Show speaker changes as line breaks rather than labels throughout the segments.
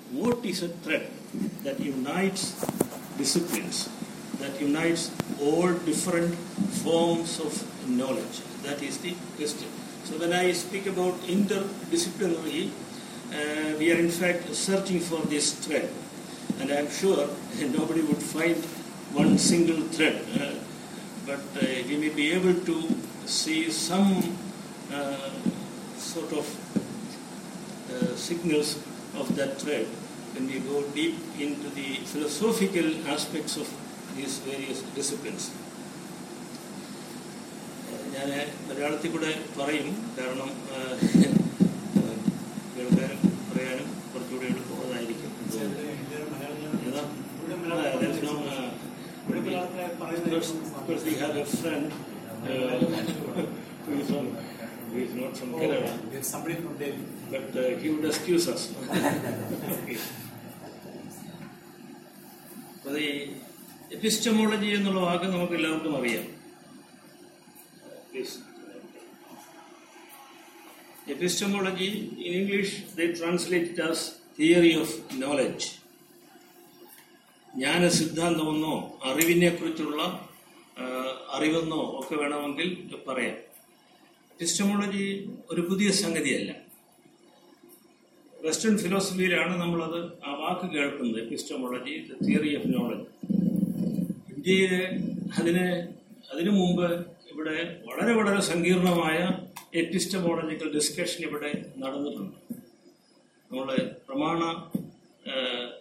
what is a thread that unites disciplines, that unites all different forms of knowledge? That is the question. So when I speak about interdisciplinary, uh, we are in fact searching for this thread. And I'm sure nobody would find one single thread, uh, but uh, we may be able to see some uh, sort of uh, signals of that thread when we go deep into the philosophical aspects of these various disciplines. ഞാൻ മലയാളത്തിൽ കൂടെ പറയും കാരണം കേൾക്കാനും പറയാനും കുറച്ചുകൂടി എളുപ്പമായിരിക്കും ഏതാ അതെ, there's no, uh, because, because we have a friend uh, who is from who is not from Kerala,
somebody from Delhi.
but uh, he would excuse us. Okay. അപ്പോൾ ഈ എപ്പിസ്റ്റമോളജി എന്നുള്ള വാക്ക് നമുക്ക് എല്ലാവർക്കും അറിയാം Please. Epistemology in English they translate it as theory of knowledge. ജ്ഞാന സിദ്ധാന്തമെന്നോ അറിവിനെ കുറിച്ചുള്ള അറിവെന്നോ ഒക്കെ വേണമെങ്കിൽ പറയാം എപ്പിസ്റ്റമോളജി ഒരു പുതിയ സംഗതിയല്ല വെസ്റ്റേൺ ഫിലോസഫിയിലാണ് നമ്മളത് ആ വാക്ക് കേൾക്കുന്നത് epistemology the theory of knowledge ഇന്ത്യയിലെ അതിന് അതിനു മുമ്പ് ഇവിടെ വളരെ വളരെ സങ്കീർണമായ എപ്പിസ്റ്റമോളജിക്കൽ ഡിസ്കഷൻ ഇവിടെ നടന്നിട്ടുണ്ട് നമ്മൾ പ്രമാണ ആ,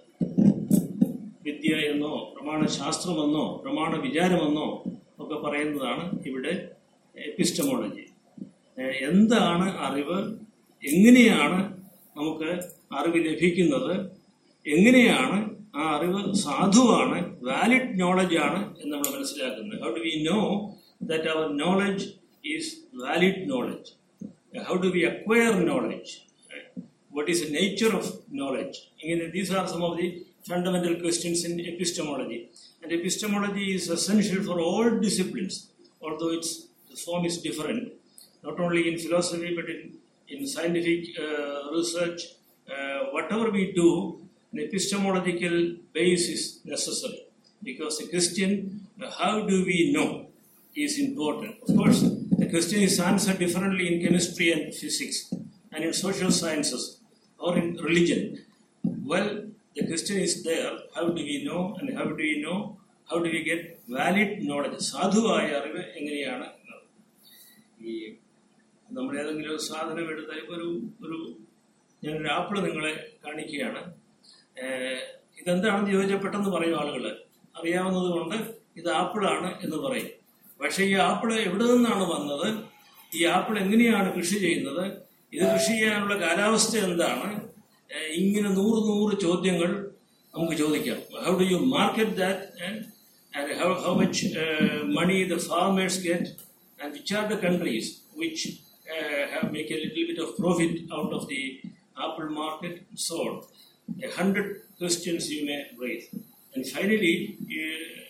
വിദ്യ എന്നോ പ്രമാണ ശാസ്ത്രമെന്നോ പ്രമാണ വിചാരമെന്നോ ഒക്കെ പറയുന്നതാണ് ഇവിടെ എപ്പിസ്റ്റമോളജി ഏഹ് എന്താണ് അറിവ് എങ്ങനെയാണ് നമുക്ക് അറിവ് ലഭിക്കുന്നത് എങ്ങനെയാണ് ആ അറിവ് സാധുവാണ് വാലിഡ് നോളജ് ആണ് എന്ന് നമ്മൾ മനസ്സിലാക്കുന്നത് how do we know that our knowledge is valid knowledge how do we acquire knowledge what is the nature of knowledge? Again, these are some of the fundamental questions in epistemology. And epistemology is essential for all disciplines, although its the form is different, not only in philosophy but in, in scientific uh, research. Uh, whatever we do, an epistemological base is necessary because the question, uh, how do we know, is important. Of course, the question is answered differently in chemistry and physics and in social sciences or in religion. Well, the question is there how do we know and how do we know? How do we get valid knowledge? സാധുവായ അറിവ് എങ്ങനെയാണ് എന്നത്. ഈ നമ്മൾ ഏതെങ്കിലും ഒരു സാധനം എടുത്ത ഇപ്പൊ ഒരു ഒരു ഞാനൊരു ആപ്പിള് നിങ്ങളെ കാണിക്കുകയാണ് ഏഹ് ഇതെന്താണെന്ന് ചോദിച്ചാൽ പെട്ടെന്ന് പറയും ആളുകൾ അറിയാവുന്നത് കൊണ്ട് ഇത് ആപ്പിളാണ് എന്ന് പറയും പക്ഷേ ഈ ആപ്പിള് എവിടെ നിന്നാണ് വന്നത് ഈ ആപ്പിൾ എങ്ങനെയാണ് കൃഷി ചെയ്യുന്നത് ഇത് കൃഷി ചെയ്യാനുള്ള കാലാവസ്ഥ എന്താണ് ഏഹ് ഇങ്ങനെ നൂറ് നൂറ് ചോദ്യങ്ങൾ നമുക്ക് ചോദിക്കാം how do you market that and how how much money the farmers get and which are the countries which have make a little bit of profit out of the apple market so on. A hundred questions you may raise. And finally, you,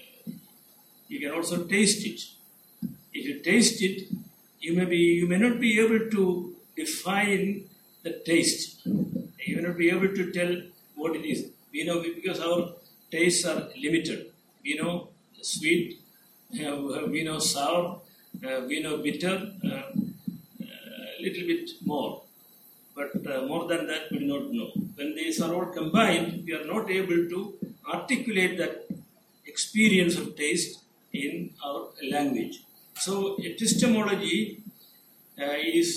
you can also taste it. If you taste it, you may be you may not be able to define the taste. You may not be able to tell what it is. We know because our tastes are limited. We know sweet, uh, we know sour, uh, we know bitter, uh, a little bit more. But uh, more than that, we do not know. When these are all combined, we are not able to articulate that experience of taste in our language. So, epistemology uh, is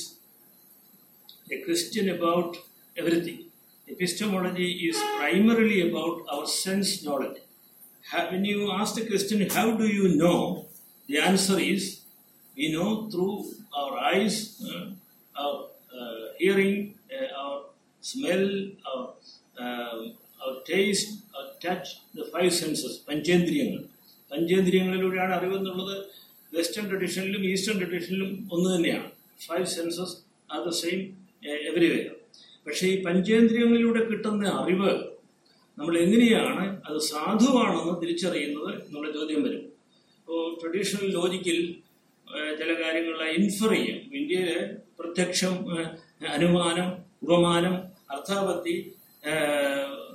a question about everything. Epistemology is primarily about our sense knowledge. Ha- When you ask the question, how do you know? The answer is we know through our eyes, uh, our uh, hearing, uh, our smell, our, uh, our taste, our touch, the five senses, പഞ്ചേന്ദ്രിയങ്ങൾ പഞ്ചേന്ദ്രിയങ്ങളിലൂടെയാണ് അറിവെന്നുള്ളത് western ട്രഡീഷനിലും eastern ട്രഡീഷനിലും ഒന്ന് തന്നെയാണ് five senses are the same everywhere പക്ഷേ ഈ പഞ്ചേന്ദ്രിയങ്ങളിലൂടെ കിട്ടുന്ന അറിവ് നമ്മൾ എങ്ങനെയാണ് അത് സാധുവാണെന്ന് തിരിച്ചറിയുന്നത് എന്നുള്ള ചോദ്യം വരും ഇപ്പോൾ ട്രഡീഷണൽ ലോജിക്കിൽ ഏഹ്, ചില കാര്യങ്ങളെ ഇൻഫർ ചെയ്യും ഇന്ത്യയിലെ പ്രത്യക്ഷം ഏഹ്, അനുമാനം ഉപമാനം അർത്ഥാപത്തി ഏഹ്,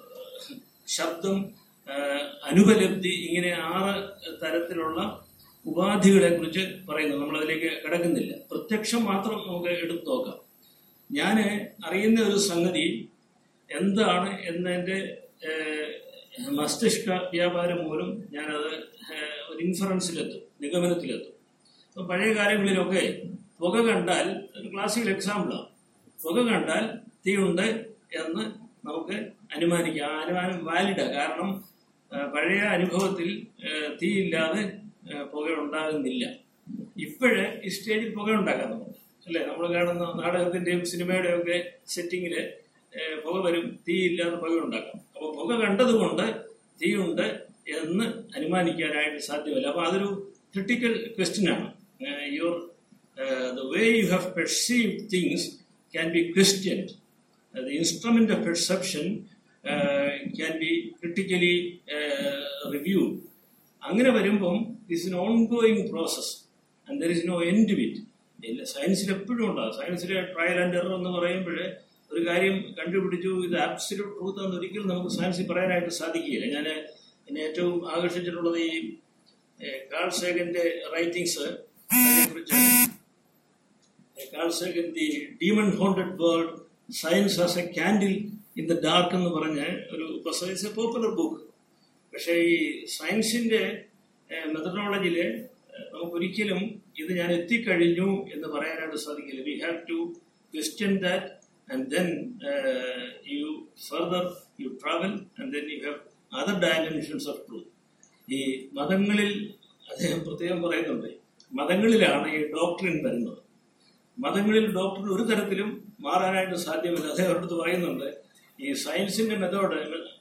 ശബ്ദം ആ, അനുപലബ്ധി ഇങ്ങനെ ആറ് തരത്തിലുള്ള ഉപാധികളെ കുറിച്ച് പറയുന്നു നമ്മൾ അതിലേക്ക് കിടക്കുന്നില്ല പ്രത്യക്ഷം മാത്രം നമുക്ക് എടുത്തു നോക്കാം ഞാൻ അറിയുന്ന ഒരു സംഗതി എന്താണ് എന്നതിൻ്റെ ഏഹ്, മസ്തിഷ്ക വ്യാപാരം മൂലം ഞാനത് ഏഹ്, ഒരു ഇൻഫറൻസിലെത്തും നിഗമനത്തിലെത്തും ഇപ്പം പഴയ കാലങ്ങളിലൊക്കെ പുക കണ്ടാൽ ഒരു ക്ലാസിക്കൽ എക്സാമ്പിളാണ് പുക കണ്ടാൽ തീയുണ്ട് എന്ന് നമുക്ക് അനുമാനിക്കാം ആ അനുമാനം വാലിഡാണ് കാരണം ആ, പഴയ അനുഭവത്തിൽ ആ, തീയില്ലാതെ ആ, പുക ഉണ്ടാകുന്നില്ല ഇപ്പോഴ് ഈ സ്റ്റേജിൽ പുക ഉണ്ടാക്കാൻ നമുക്ക് അല്ലേ നമ്മൾ കാണുന്ന നാടകത്തിന്റെയും സിനിമയുടെയും ഒക്കെ സെറ്റിങ്ങില് പുക വരും തീയില്ലാതെ പുക ഉണ്ടാക്കാം അപ്പൊ പുക കണ്ടതുകൊണ്ട് തീയുണ്ട് എന്ന് അനുമാനിക്കാനായിട്ട് സാധ്യമല്ല അപ്പൊ അതൊരു ക്രിട്ടിക്കൽ ക്വസ്റ്റ്യൻ ആണ് your the way you have perceived things can be questioned the instrument of perception uh, can be critically uh, reviewed. അങ്ങനെ വരുമ്പം this in ongoing process and there is no end with ഇല്ല സയൻസിൽ എപ്പോഴും ഉണ്ടാകും സയൻസിലെ trial and error എന്ന് പറയുമ്പോൾ ഒരു കാര്യം കണ്ടുപിടിച്ചു ഇത് ആബ്സല്യൂട്ട് ട്രൂത്ത് എന്ന് ഒരിക്കലും നമുക്ക് സയൻസിൽ പറയാനായിട്ട് സാധിക്കുകയില്ല ഞാൻ എന്നെ ഏറ്റവും ആകർഷിച്ചിട്ടുള്ളത് ഈ കാൾ സേഗന്റെ റൈറ്റിങ്സ് അതിനെക്കുറിച്ച് Carl Sagan the demon haunted world science as a candle in the dark എന്ന് പറഞ്ഞ ഒരു പുസ്തകം ഇറ്റ്സ് എ പോപ്പുലർ ബുക്ക് പക്ഷേ ഈ സയൻസിന്റെ മെത്തഡോളജിയിൽ നമുക്കൊരിക്കലും ഇത് ഞാൻ എത്തിക്കഴിഞ്ഞു എന്ന് പറയാനായിട്ട് സാധിക്കില്ല we have to question that and then you further you travel and then you have other dimensions of truth ഈ മതങ്ങളിൽ അദ്ദേഹം പ്രത്യേകം പറയുന്നുണ്ട് മതങ്ങളിലാണ് ഈ ഡോക്ടറിൻ വരുന്നത് മതങ്ങളിൽ ഡോക്ടറിന് ഒരു തരത്തിലും മാറാനായിട്ട് സാധ്യമല്ല അദ്ദേഹം അടുത്ത് പറയുന്നുണ്ട് ഈ സയൻസിന്റെ മെത്തേഡ്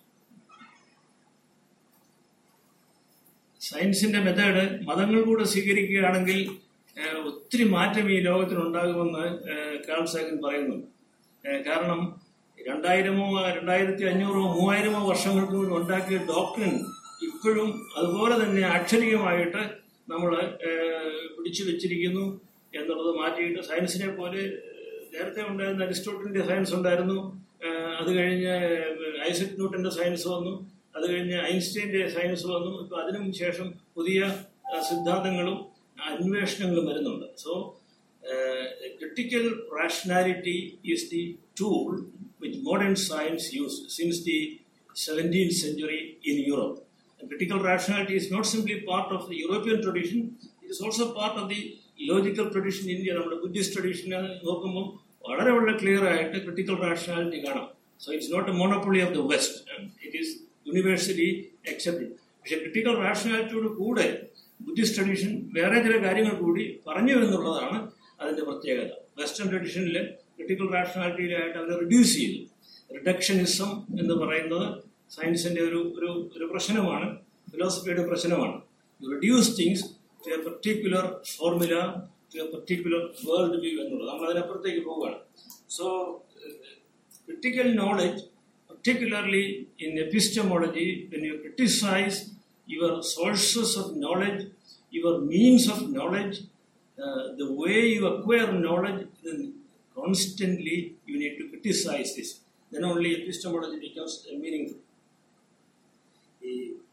സയൻസിന്റെ മെത്തേഡ് മതങ്ങൾ കൂടെ സ്വീകരിക്കുകയാണെങ്കിൽ ഏഹ്, ഒത്തിരി മാറ്റം ഈ ലോകത്തിനുണ്ടാകുമെന്ന് ഏഹ്, കാൾ സാഗൻ പറയുന്നുണ്ട് ഏഹ്, കാരണം രണ്ടായിരമോ രണ്ടായിരത്തി അഞ്ഞൂറോ മൂവായിരമോ വർഷങ്ങൾക്ക് മുമ്പ് ഉണ്ടാക്കിയ ഡോക്ടറിൻ ഇപ്പോഴും അതുപോലെ തന്നെ അക്ഷരികമായിട്ട് നമ്മൾ പിടിച്ചു വെച്ചിരിക്കുന്നു എന്നുള്ളത് മാറ്റിയിട്ട് സയൻസിനെ പോലെ ഏഹ്, നേരത്തെ ഉണ്ടായിരുന്ന അരിസ്റ്റോട്ടലിന്റെ സയൻസ് ഉണ്ടായിരുന്നു ഏഹ്, അത് കഴിഞ്ഞ് ഐസക് ന്യൂട്ടന്റെ സയൻസ് വന്നു അത് കഴിഞ്ഞ് ഐൻസ്റ്റൈന്റെ സയൻസ് വന്നു ഇപ്പൊ അതിനും ശേഷം പുതിയ ഏഹ്, സിദ്ധാന്തങ്ങളും അന്വേഷണങ്ങളും വരുന്നുണ്ട് so critical rationality is the tool which modern science use since the seventeenth century in Europe critical rationality is not simply part of the European tradition, it is also part of the logical tradition in India. നമ്മുടെ Buddhist tradition നോക്കുമ്പോൾ വളരെ വളരെ clear ആയിട്ട് critical rationality കാണാം so it's not a monopoly of the west it is universally accepted പക്ഷെ critical റാഷണാലിറ്റിയോട് കൂടെ Buddhist tradition വേറെ ചില കാര്യങ്ങൾ കൂടി പറഞ്ഞു എന്നുള്ളതാണ് അതിന്റെ പ്രത്യേകത വെസ്റ്റേൺ ട്രഡീഷനിൽ ക്രിട്ടിക്കൽ റാഷണാലിറ്റിയിലായിട്ട് അവർ റിഡ്യൂസ് ചെയ്തു റിഡക്ഷനിസം എന്ന് പറയുന്നത് സയൻസിന്റെ ഒരു ഒരു ഒരു പ്രശ്നമാണ് ഫിലോസഫിയുടെ പ്രശ്നമാണ് reduce things to a particular formula to a particular world view എന്നുള്ളത് നമ്മൾ അതിനപ്പുറത്തേക്ക് പോവുകയാണ് so critical knowledge, particularly in epistemology, when you criticize your sources of knowledge, your means of knowledge, uh, the way you acquire knowledge, then constantly you need to criticize this. Then only epistemology becomes uh, meaningful. ഈ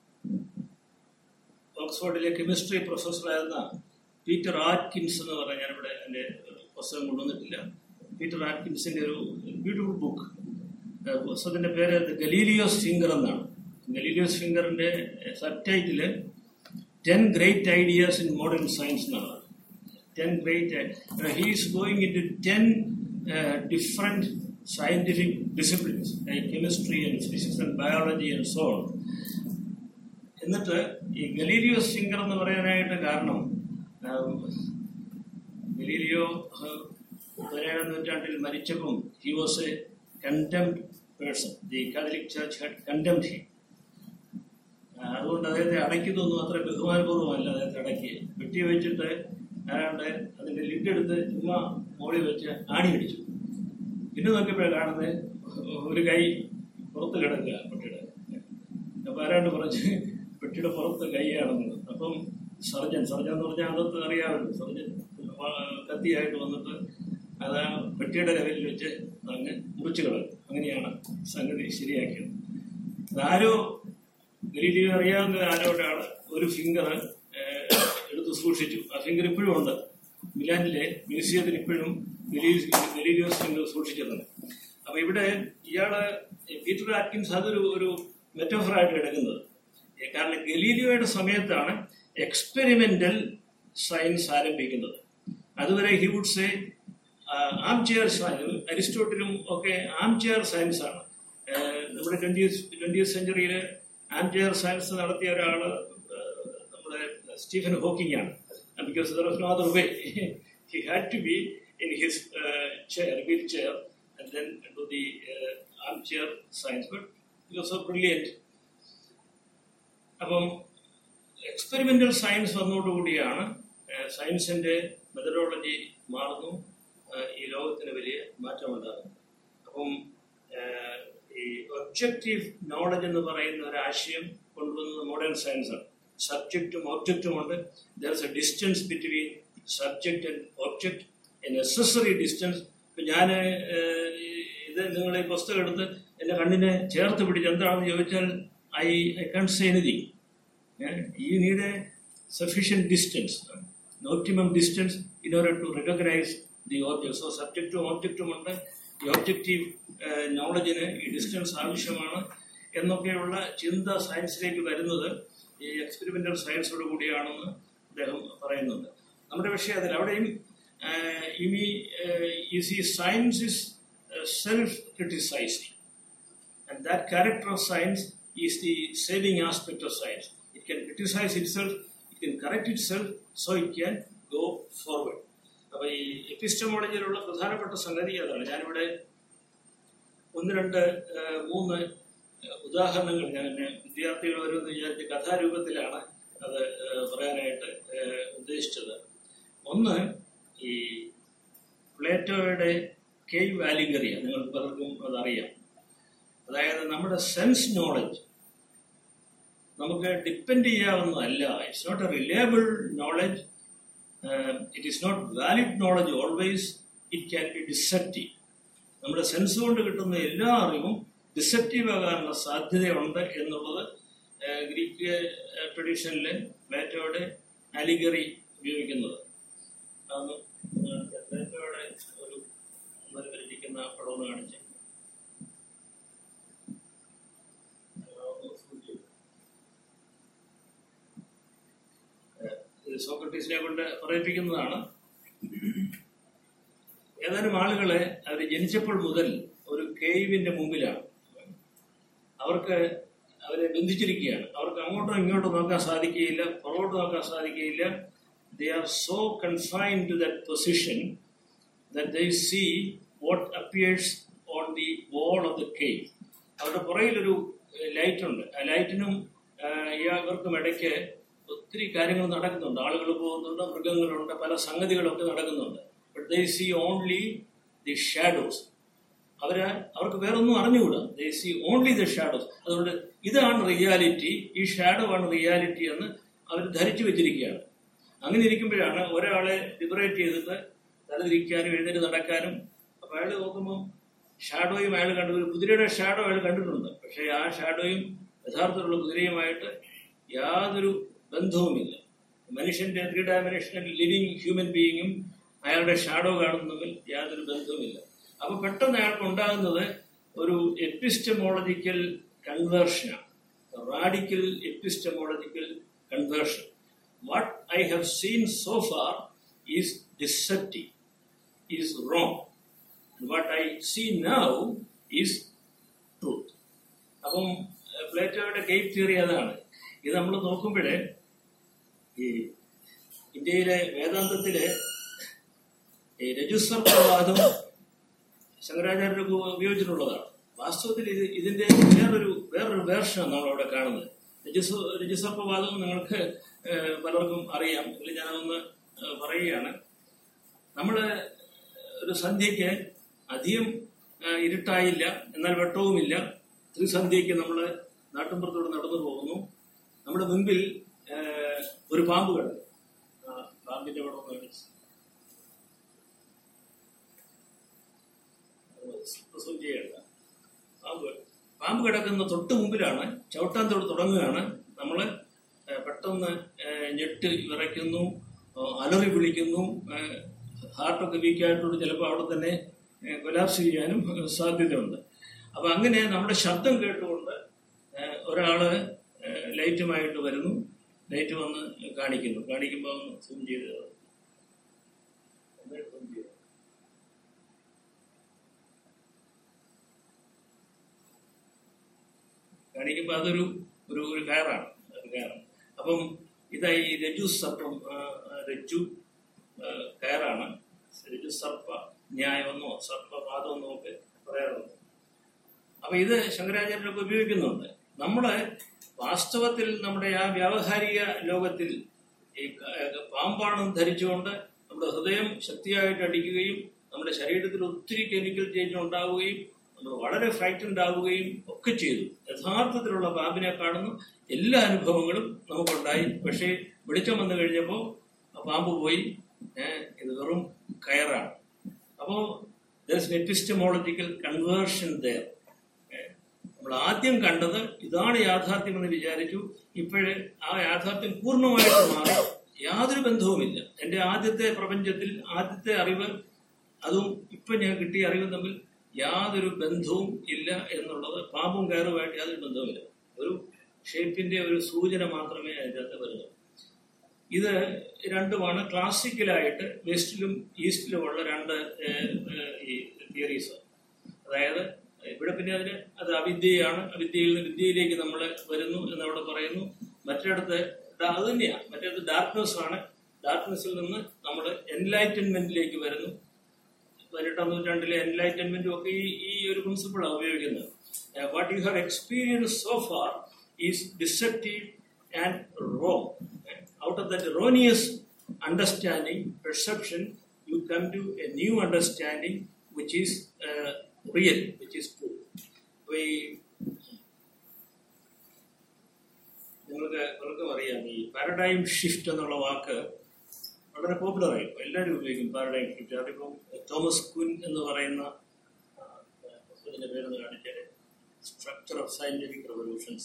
ഓക്സ്ഫോർഡിലെ chemistry പ്രൊഫസറായിരുന്ന Peter Atkins എന്ന് പറഞ്ഞ ഞാനിവിടെ എൻ്റെ പുസ്തകം കൊണ്ടുവന്നിട്ടില്ല Peter ആറ്റ്കിൻസിന്റെ ഒരു ബ്യൂട്ടിഫുൾ ബുക്ക് പുസ്തകത്തിന്റെ പേര് ദ ഗലീലിയോസ് ഫിംഗർ എന്നാണ് ഗലീലിയോസ് ഫിംഗറിന്റെ subtitle ten great ideas in modern science എന്നാണ് ten great he's going into ten different scientific disciplines chemistry and physics and biology and so on എന്നിട്ട് ഈ ഗലീലിയോസ് finger എന്ന് പറയാനായിട്ട് കാരണം ആം, ഗലീലിയോ ആ, പതിനേഴാം നൂറ്റാണ്ടിൽ മരിച്ചപ്പം he was a condemned person the Catholic church had condemned him അതുകൊണ്ട് അദ്ദേഹത്തെ അടയ്ക്കുന്നൊന്നും അത്ര ബഹുമാനപൂർവ്വമല്ല അദ്ദേഹത്തെ അടക്കി വെട്ടി വെച്ചിട്ട് ആരാണ്ട് അതിന്റെ ലിഡ് എടുത്ത് ചുമ്മാ മോളിൽ വെച്ച് ആണി അടിച്ചു പിന്നെ നോക്കിയപ്പോഴാണ് കാണുന്നത് ഒരു കൈ പുറത്ത് കിടക്കുക പെട്ടിയുടെ അപ്പൊ ആരാണ്ട് പറഞ്ഞ് പെട്ടിയുടെ പുറത്ത് കൈയാണെന്ന് അപ്പം സർജൻ സർജൻ എന്ന് പറഞ്ഞാൽ അകത്ത് അറിയാമല്ലോ സർജൻ ആ, കത്തിയായിട്ട് വന്നിട്ട് അത് ആ പെട്ടിയുടെ ലെവലിൽ വെച്ച് അങ്ങ് മുറിച്ചു കളയും അങ്ങനെയാണ് സംഗതി ശരിയാക്കിയത് ആരോ ഗലീലിയോ അറിയാവുന്ന ആരോ ഒരാള് ഒരു ഫിംഗർ എടുത്ത് സൂക്ഷിച്ചു ആ ഫിംഗർ ഇപ്പോഴും ഉണ്ട് മിലാനിലെ മ്യൂസിയത്തിൽ ഇപ്പോഴും ഗലീലിയോസ് ഫിംഗർ സൂക്ഷിച്ചിട്ടുണ്ട് അപ്പൊ ഇവിടെ ഇയാള് പീറ്റർ ആറ്റ്കിൻസ് അതൊരു ഒരു മെറ്റഫറായിട്ട് എടുക്കുന്നത് ഏ, കാരണം ഗലീലിയോയുടെ സമയത്താണ് എക്സ്പെരിമെന്റൽ സയൻസ് ആരംഭിക്കുന്നത് അതുവരെ he would say armchair science അരിസ്റ്റോട്ടിലും ഒക്കെ ആം ചെയർ സയൻസ് ആണ് ആ, നമ്മുടെ ട്വന്റി ട്വന്റി സെഞ്ചുറിയിൽ ആം ചെയർ സയൻസ് നടത്തിയ ഒരാള് ആ, നമ്മുടെ സ്റ്റീഫൻ ഹോക്കിംഗ് ആണ് because there was no other way he had to be in his chair wheelchair and then to the armchair science but it was a brilliant അപ്പം experimental science വന്നതോടുകൂടിയാണ് ഏഹ്, സയൻസിന്റെ methodology മാറുന്നു ഏഹ്, ഈ ലോകത്തിന് വലിയ മാറ്റമുണ്ടാകുന്നു അപ്പം ഏഹ്, ഈ ഒബ്ജക്റ്റീവ് നോളജ് എന്ന് പറയുന്ന ഒരു ആശയം കൊണ്ടുവന്നത് മോഡേൺ സയൻസ് ആണ് സബ്ജക്റ്റും ഒബ്ജക്റ്റും ഉണ്ട് there a distance between subject and object a necessary distance ഇപ്പൊ ഞാൻ ഇത് നിങ്ങൾ ഈ പുസ്തകം എടുത്ത് എന്റെ കണ്ണിനെ ചേർത്ത് പിടിച്ച് എന്താണെന്ന് ചോദിച്ചാൽ I I can say anything you need a sufficient distance, an optimum distance in order to recognize the object. So സബ്ജക്റ്റും ഒബ്ജക്റ്റും ഉണ്ട് ഈ ഒബ്ജക്റ്റീവ് നോളജിന് ഈ ഡിസ്റ്റൻസ് ആവശ്യമാണ് എന്നൊക്കെയുള്ള ചിന്ത സയൻസിലേക്ക് വരുന്നത് ഈ എക്സ്പെരിമെന്റൽ സയൻസോട് കൂടിയാണെന്ന് അദ്ദേഹം പറയുന്നുണ്ട് നമ്മുടെ വിഷയം അതിൽ അവിടെയും ഇനി ഈ science is self criticizing And that character of science is the saving aspect of science. It can criticize itself, it can correct itself, so it can go forward. അപ്പൊ ഈ എപ്പിസ്റ്റമോളജിയിലുള്ള പ്രധാനപ്പെട്ട സംഗതി അതാണ് ഞാനിവിടെ ഒന്ന് രണ്ട് ആ, മൂന്ന് ഉദാഹരണങ്ങൾ ഞാൻ എന്നെ വിദ്യാർത്ഥികൾ വരുമെന്ന് വിചാരിച്ച കഥാരൂപത്തിലാണ് അത് ആ, പറയാനായിട്ട് ആ, ഉദ്ദേശിച്ചത് ഒന്ന് ഈ പ്ലേറ്റോയുടെ കേവ് വാലിഗറിയ നിങ്ങൾ പലർക്കും അതറിയാം അതായത് നമ്മുടെ സെൻസ് നോളജ് നമുക്ക് ഡിപ്പെൻഡ് ചെയ്യാവുന്നതല്ല it's not a reliable knowledge it is not valid knowledge always it can be deceptive നമ്മുടെ സെൻസ് കൊണ്ട് കിട്ടുന്ന എല്ലാ അറിവും ഡിസെപ്റ്റീവ് ആകാനുള്ള സാധ്യതയുണ്ട് എന്നുള്ളത് ആ, ഗ്രീക്ക് ട്രഡീഷനിലെ പ്ലേറ്റോയുടെ അലിഗറി ഉപയോഗിക്കുന്നത് അതൊന്ന് നിങ്ങൾക്ക് പ്ലേറ്റോയുടെ ഒരു ഇരിക്കുന്ന പടം ഒന്ന് കാണിച്ചേ ഇത് സോക്രട്ടീസിനെ കൊണ്ട് പറയിപ്പിക്കുന്നതാണ് ഏതാനും ആളുകളെ അവർ ജനിച്ചപ്പോൾ മുതൽ ഒരു കേവിന്റെ മുമ്പിലാണ് അവർക്ക് അവരെ ബന്ധിച്ചിരിക്കുകയാണ് അവർക്ക് അങ്ങോട്ടും ഇങ്ങോട്ടും നോക്കാൻ സാധിക്കുകയില്ല പുറകോട്ട് നോക്കാൻ സാധിക്കുകയില്ല they are so confined to that position that they see what appears on the wall of the cave. അവരുടെ പുറകിലൊരു ലൈറ്റ് ഉണ്ട് ആ ലൈറ്റിനും ഇവർക്കും ഇടയ്ക്ക് ഒത്തിരി കാര്യങ്ങൾ നടക്കുന്നുണ്ട് ആളുകൾ പോകുന്നുണ്ട് മൃഗങ്ങളുണ്ട് പല സംഗതികളൊക്കെ നടക്കുന്നുണ്ട് but they see only the shadows അവര് അവർക്ക് വേറൊന്നും അറിഞ്ഞുകൂടാ they see only the shadows അതുകൊണ്ട് ഇതാണ് റിയാലിറ്റി ഈ ഷാഡോ ആണ് റിയാലിറ്റി എന്ന് അവർ ധരിച്ചു വെച്ചിരിക്കുകയാണ് അങ്ങനെ ഇരിക്കുമ്പോഴാണ് ഒരാളെ ലിബറേറ്റ് ചെയ്തിട്ട് തലതിരിക്കാനും എഴുന്നേറ്റ് നടക്കാനും അപ്പൊ അയാൾ നോക്കുമ്പോൾ ഷാഡോയും അയാൾ കണ്ടു ഒരു കുതിരയുടെ ഷാഡോ അയാൾ കണ്ടിട്ടുണ്ട് പക്ഷേ ആ ഷാഡോയും യഥാർത്ഥത്തിലുള്ള കുതിരയുമായിട്ട് യാതൊരു ബന്ധവുമില്ല മനുഷ്യന്റെ ത്രീ ഡയമെൻഷനൽ ലിവിങ് ഹ്യൂമൻ ബീയിങ്ങും അയാളുടെ ഷാഡോ കാണുന്നതിൽ യാതൊരു ബന്ധവുമില്ല അപ്പൊ പെട്ടെന്ന് അയാൾക്ക് ഉണ്ടാകുന്നത് ഒരു എപ്പിസ്റ്റമോളജിക്കൽ കൺവേർഷനാണ് radical epistemological conversion what I have seen so far is deceptive is wrong what I see now is truth അപ്പം ഏഹ്, പ്ലേറ്റോയുടെ ഗെയിം തിയറി അതാണ് ഇത് നമ്മൾ നോക്കുമ്പോഴേ ഈ ഇന്ത്യയിലെ വേദാന്തത്തിലെ ഈ രജുസർപ്പവാദം ശങ്കരാചാര്യർക്ക് ഉപയോഗിച്ചിട്ടുള്ളതാണ് വാസ്തവത്തിൽ ഇത് ഇതിന്റെ വേറൊരു വേറൊരു വേർഷനാണ് നമ്മൾ അവിടെ കാണുന്നത് രജുസ രജുസർപ്പവാദം നിങ്ങൾക്ക് ഏഹ്, പലർക്കും അറിയാം ഇതിൽ ഞാനതൊന്ന് ഏഹ്, പറയുകയാണ് നമ്മള് ഒരു സന്ധ്യയ്ക്ക് അധികം ഏഹ്, ഇരുട്ടായില്ല എന്നാൽ വെട്ടവുമില്ല ത്രിസന്ധ്യയ്ക്ക് നമ്മൾ നാട്ടിൻപുറത്തോട് നടന്നു പോകുന്നു നമ്മുടെ മുൻപിൽ ഏഹ്, ഒരു പാമ്പ് കിടക്കും ആ, പാമ്പിന്റെ പടം ഒന്ന് കാണിച്ച്. സൂചിയുണ്ട് പാമ്പ് പാമ്പ് കിടക്കുന്ന തൊട്ട് മുമ്പിലാണ് ചവിട്ടാൻ തൊട്ട് തുടങ്ങുകയാണ് നമ്മൾ പെട്ടെന്ന് ഏഹ്, ഞെട്ട് വിറയ്ക്കുന്നു ഏഹ്, അലറി വിളിക്കുന്നു ഏഹ്, ഹാർട്ടൊക്കെ വീക്കായിട്ടുണ്ട് ചിലപ്പോൾ അവിടെ തന്നെ ഏഹ്, കൊലാപ്സ് ചെയ്യാനും ഏഹ്, സാധ്യതയുണ്ട് അപ്പൊ അങ്ങനെ നമ്മുടെ ശബ്ദം കേട്ടുകൊണ്ട് ഏഹ്, ഒരാള് ഏഹ്, ലൈറ്റുമായിട്ട് വരുന്നു ലൈറ്റ് വന്ന് കാണിക്കുന്നു കാണിക്കുമ്പോൾ ഒന്ന് സൂം ചെയ്ത് ഒന്ന് zoom ചെയ്ത്. കാണിക്കുമ്പോൾ അതൊരു ഒരു ഒരു കയറാണ് ഒരു കയറാണ് അപ്പം ഇതാ ഈ രജു സർപ്പം ആ, ആ, രജ്ജു ആ, കയറാണ് രജു സർപ്പ ന്യായമെന്നോ സർപ്പവാദമെന്നോ ഒക്കെ പറയാറുണ്ട് അപ്പൊ ഇത് ശങ്കരാചാര്യരൊക്കെ ഉപയോഗിക്കുന്നുണ്ട് നമ്മള് വാസ്തവത്തിൽ നമ്മുടെ ആ വ്യാവഹാരിക ലോകത്തിൽ ഈ ക- പാമ്പാണെന്ന് ധരിച്ചുകൊണ്ട് നമ്മുടെ ഹൃദയം ശക്തിയായിട്ട് അടിക്കുകയും നമ്മുടെ ശരീരത്തിൽ ഒത്തിരി കെമിക്കൽ ചേഞ്ച് ഉണ്ടാവുകയും നമ്മൾ വളരെ ഫ്രൈറ്റൻഡ് ആവുകയും ഒക്കെ ചെയ്തു യഥാർത്ഥത്തിലുള്ള പാമ്പിനെ കാണുന്ന എല്ലാ അനുഭവങ്ങളും നമുക്കുണ്ടായി പക്ഷേ വെളിച്ചം വന്നു കഴിഞ്ഞപ്പോൾ ആ പാമ്പ് പോയി ഏഹ്, ഇത് വെറും കയറാണ് അപ്പോ എപ്പിസ്റ്റമോളജിക്കൽ കൺവേർഷൻ ദയർ നമ്മൾ ആദ്യം കണ്ടത് ഇതാണ് യാഥാർത്ഥ്യം എന്ന് വിചാരിച്ചു ഇപ്പോഴ് ആ യാഥാർത്ഥ്യം പൂർണ്ണമായിട്ട് മാറി യാതൊരു ബന്ധവുമില്ല എന്റെ ആദ്യത്തെ പ്രപഞ്ചത്തിൽ ആദ്യത്തെ അറിവ് അതും ഇപ്പൊ ഞാൻ കിട്ടിയ അറിവും തമ്മിൽ യാതൊരു ബന്ധവും ഇല്ല എന്നുള്ളത് പാമ്പും കയറുമായിട്ട് യാതൊരു ബന്ധവുമില്ല ഒരു ഷേപ്പിന്റെ ഒരു സൂചന മാത്രമേ അതിനകത്ത് വരുന്നു ഇത് രണ്ടുമാണ് ക്ലാസിക്കലായിട്ട് വെസ്റ്റിലും ഈസ്റ്റിലുമുള്ള രണ്ട് ഏഹ്, ഏഹ്, ഈ തിയറീസ് അതായത് ഇവിടെ പിന്നെ അതിന് അത് അവിദ്യയാണ് അവിദ്യയിൽ നിന്ന് വിദ്യയിലേക്ക് നമ്മൾ വരുന്നു എന്നവിടെ പറയുന്നു മറ്റിടത്ത് ദാ- അത് തന്നെയാണ് മറ്റേത് ഡാർക്ക്നെസ് ആണ് ഡാർക്ക്നെസ്സിൽ നിന്ന് നമ്മൾ എൻലൈറ്റൻമെന്റിലേക്ക് വരുന്നു പതിനെട്ടാം നൂറ്റാണ്ടിലെ എൻലൈറ്റൻമെന്റും ഒക്കെ ഈ ഈ ഒരു പ്രിൻസിപ്പിളാണ് ഉപയോഗിക്കുന്നത് what you have experience so far is deceptive and wrong out of that erroneous understanding perception you come to a new understanding which is real which is true അപ്പൊ ഈ നിങ്ങൾക്ക് പലർക്കും അറിയാം ഈ പാരഡൈം ഷിഫ്റ്റ് എന്നുള്ള വാക്ക് വളരെ പോപ്പുലറായി എല്ലാവരും ഉപയോഗിക്കും പാരഡൈം ഷിഫ്റ്റ് അതിപ്പം തോമസ് കുൻ എന്ന് പറയുന്ന ആ, പുസ്തകത്തിന്റെ പേരെന്ന് കാണിച്ചാൽ സ്ട്രക്ചർ ഓഫ് സയന്റിഫിക് റെവല്യൂഷൻസ്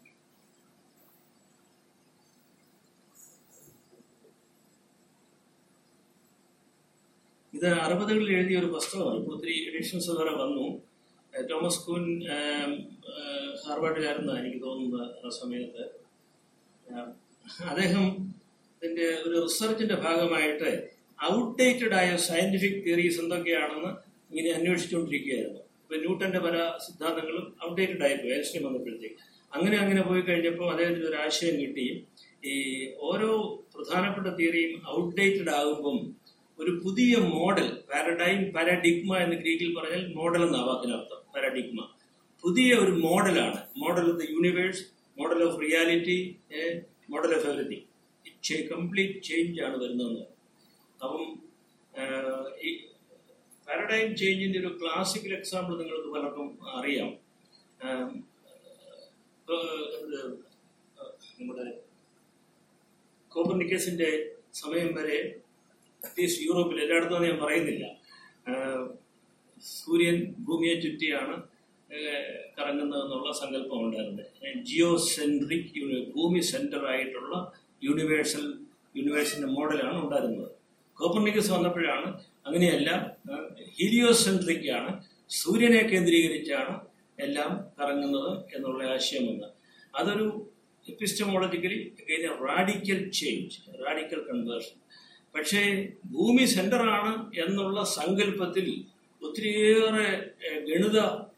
ഇത് അറുപതുകളിൽ എഴുതിയ ഒരു പുസ്തകമാണ് ഇപ്പോൾ ഒത്തിരി എഡിഷൻസ് വരെ വന്നു ഏഹ് തോമസ് കുൻ ഏം, ഏഹ് ഹാർവാർഡിലായിരുന്നു എനിക്ക് തോന്നുന്നത് ആ സമയത്ത് ഏഹ് അദ്ദേഹം ഇതിന്റെ ഒരു റിസർച്ചിന്റെ ഭാഗമായിട്ട് ഔട്ട്ഡേറ്റഡ് ആയ സയന്റിഫിക് തിയറീസ് എന്തൊക്കെയാണെന്ന് ഇങ്ങനെ അന്വേഷിച്ചുകൊണ്ടിരിക്കുകയായിരുന്നു ഇപ്പൊ ന്യൂട്ടന്റെ പല സിദ്ധാന്തങ്ങളും ഔട്ട്ഡേറ്റഡ് ആയിപ്പോയി ഐൻസ്റ്റീൻ വന്നപ്പോഴത്തേക്ക് അങ്ങനെ അങ്ങനെ പോയി കഴിഞ്ഞപ്പോൾ അദ്ദേഹത്തിന് ഒരു ആശയം കിട്ടി ഈ ഓരോ പ്രധാനപ്പെട്ട തിയറിയും ഔട്ട്ഡേറ്റഡ് ആകുമ്പം ഒരു പുതിയ മോഡൽ പാരഡൈം പാരഡിഗ്മ എന്ന് ഗ്രീക്കിൽ പറഞ്ഞാൽ മോഡൽ എന്ന വാക്കിനർത്ഥം പാരഡിഗ്മ പുതിയ ഒരു മോഡലാണ് model of the universe model of reality model of everything complete change ആണ് വരുന്നതെന്ന് അപ്പം ആഹ്, ഈ പാരഡൈം ചേഞ്ചിന്റെ ഒരു ക്ലാസിക്കൽ എക്സാമ്പിൾ നിങ്ങൾക്ക് പലർക്കും അറിയാം ആഹ്, ഇപ്പൊ ഇത് നമ്മുടെ കോപ്പർനിക്കസിന്റെ സമയം വരെ അറ്റ്ലീസ്റ്റ് യൂറോപ്പിൽ എല്ലായിടത്തും ഞാൻ പറയുന്നില്ല ആഹ്, സൂര്യൻ ഭൂമിയെ ചുറ്റിയാണ് ആഹ്, കറങ്ങുന്നതെന്നുള്ള സങ്കല്പം ഉണ്ടായിരുന്നത് ജിയോ സെൻട്രിക് ഭൂമി സെന്റർ ആയിട്ടുള്ള യൂണിവേഴ്സൽ യൂണിവേഴ്സിന്റെ മോഡലാണ് ഉണ്ടായിരുന്നത് കോപ്പർനിക്കസ് വന്നപ്പോഴാണ് അങ്ങനെയല്ല ഹീലിയോസെൻട്രിക് ആണ് സൂര്യനെ കേന്ദ്രീകരിച്ചാണ് എല്ലാം കറങ്ങുന്നത് എന്നുള്ള ആശയം വന്നത് അതൊരു epistemologically radical change radical conversion പക്ഷേ ഭൂമി സെന്ററാണ് എന്നുള്ള സങ്കല്പത്തിൽ ഒത്തിരിയേറെ ഏഹ്, ഗണിത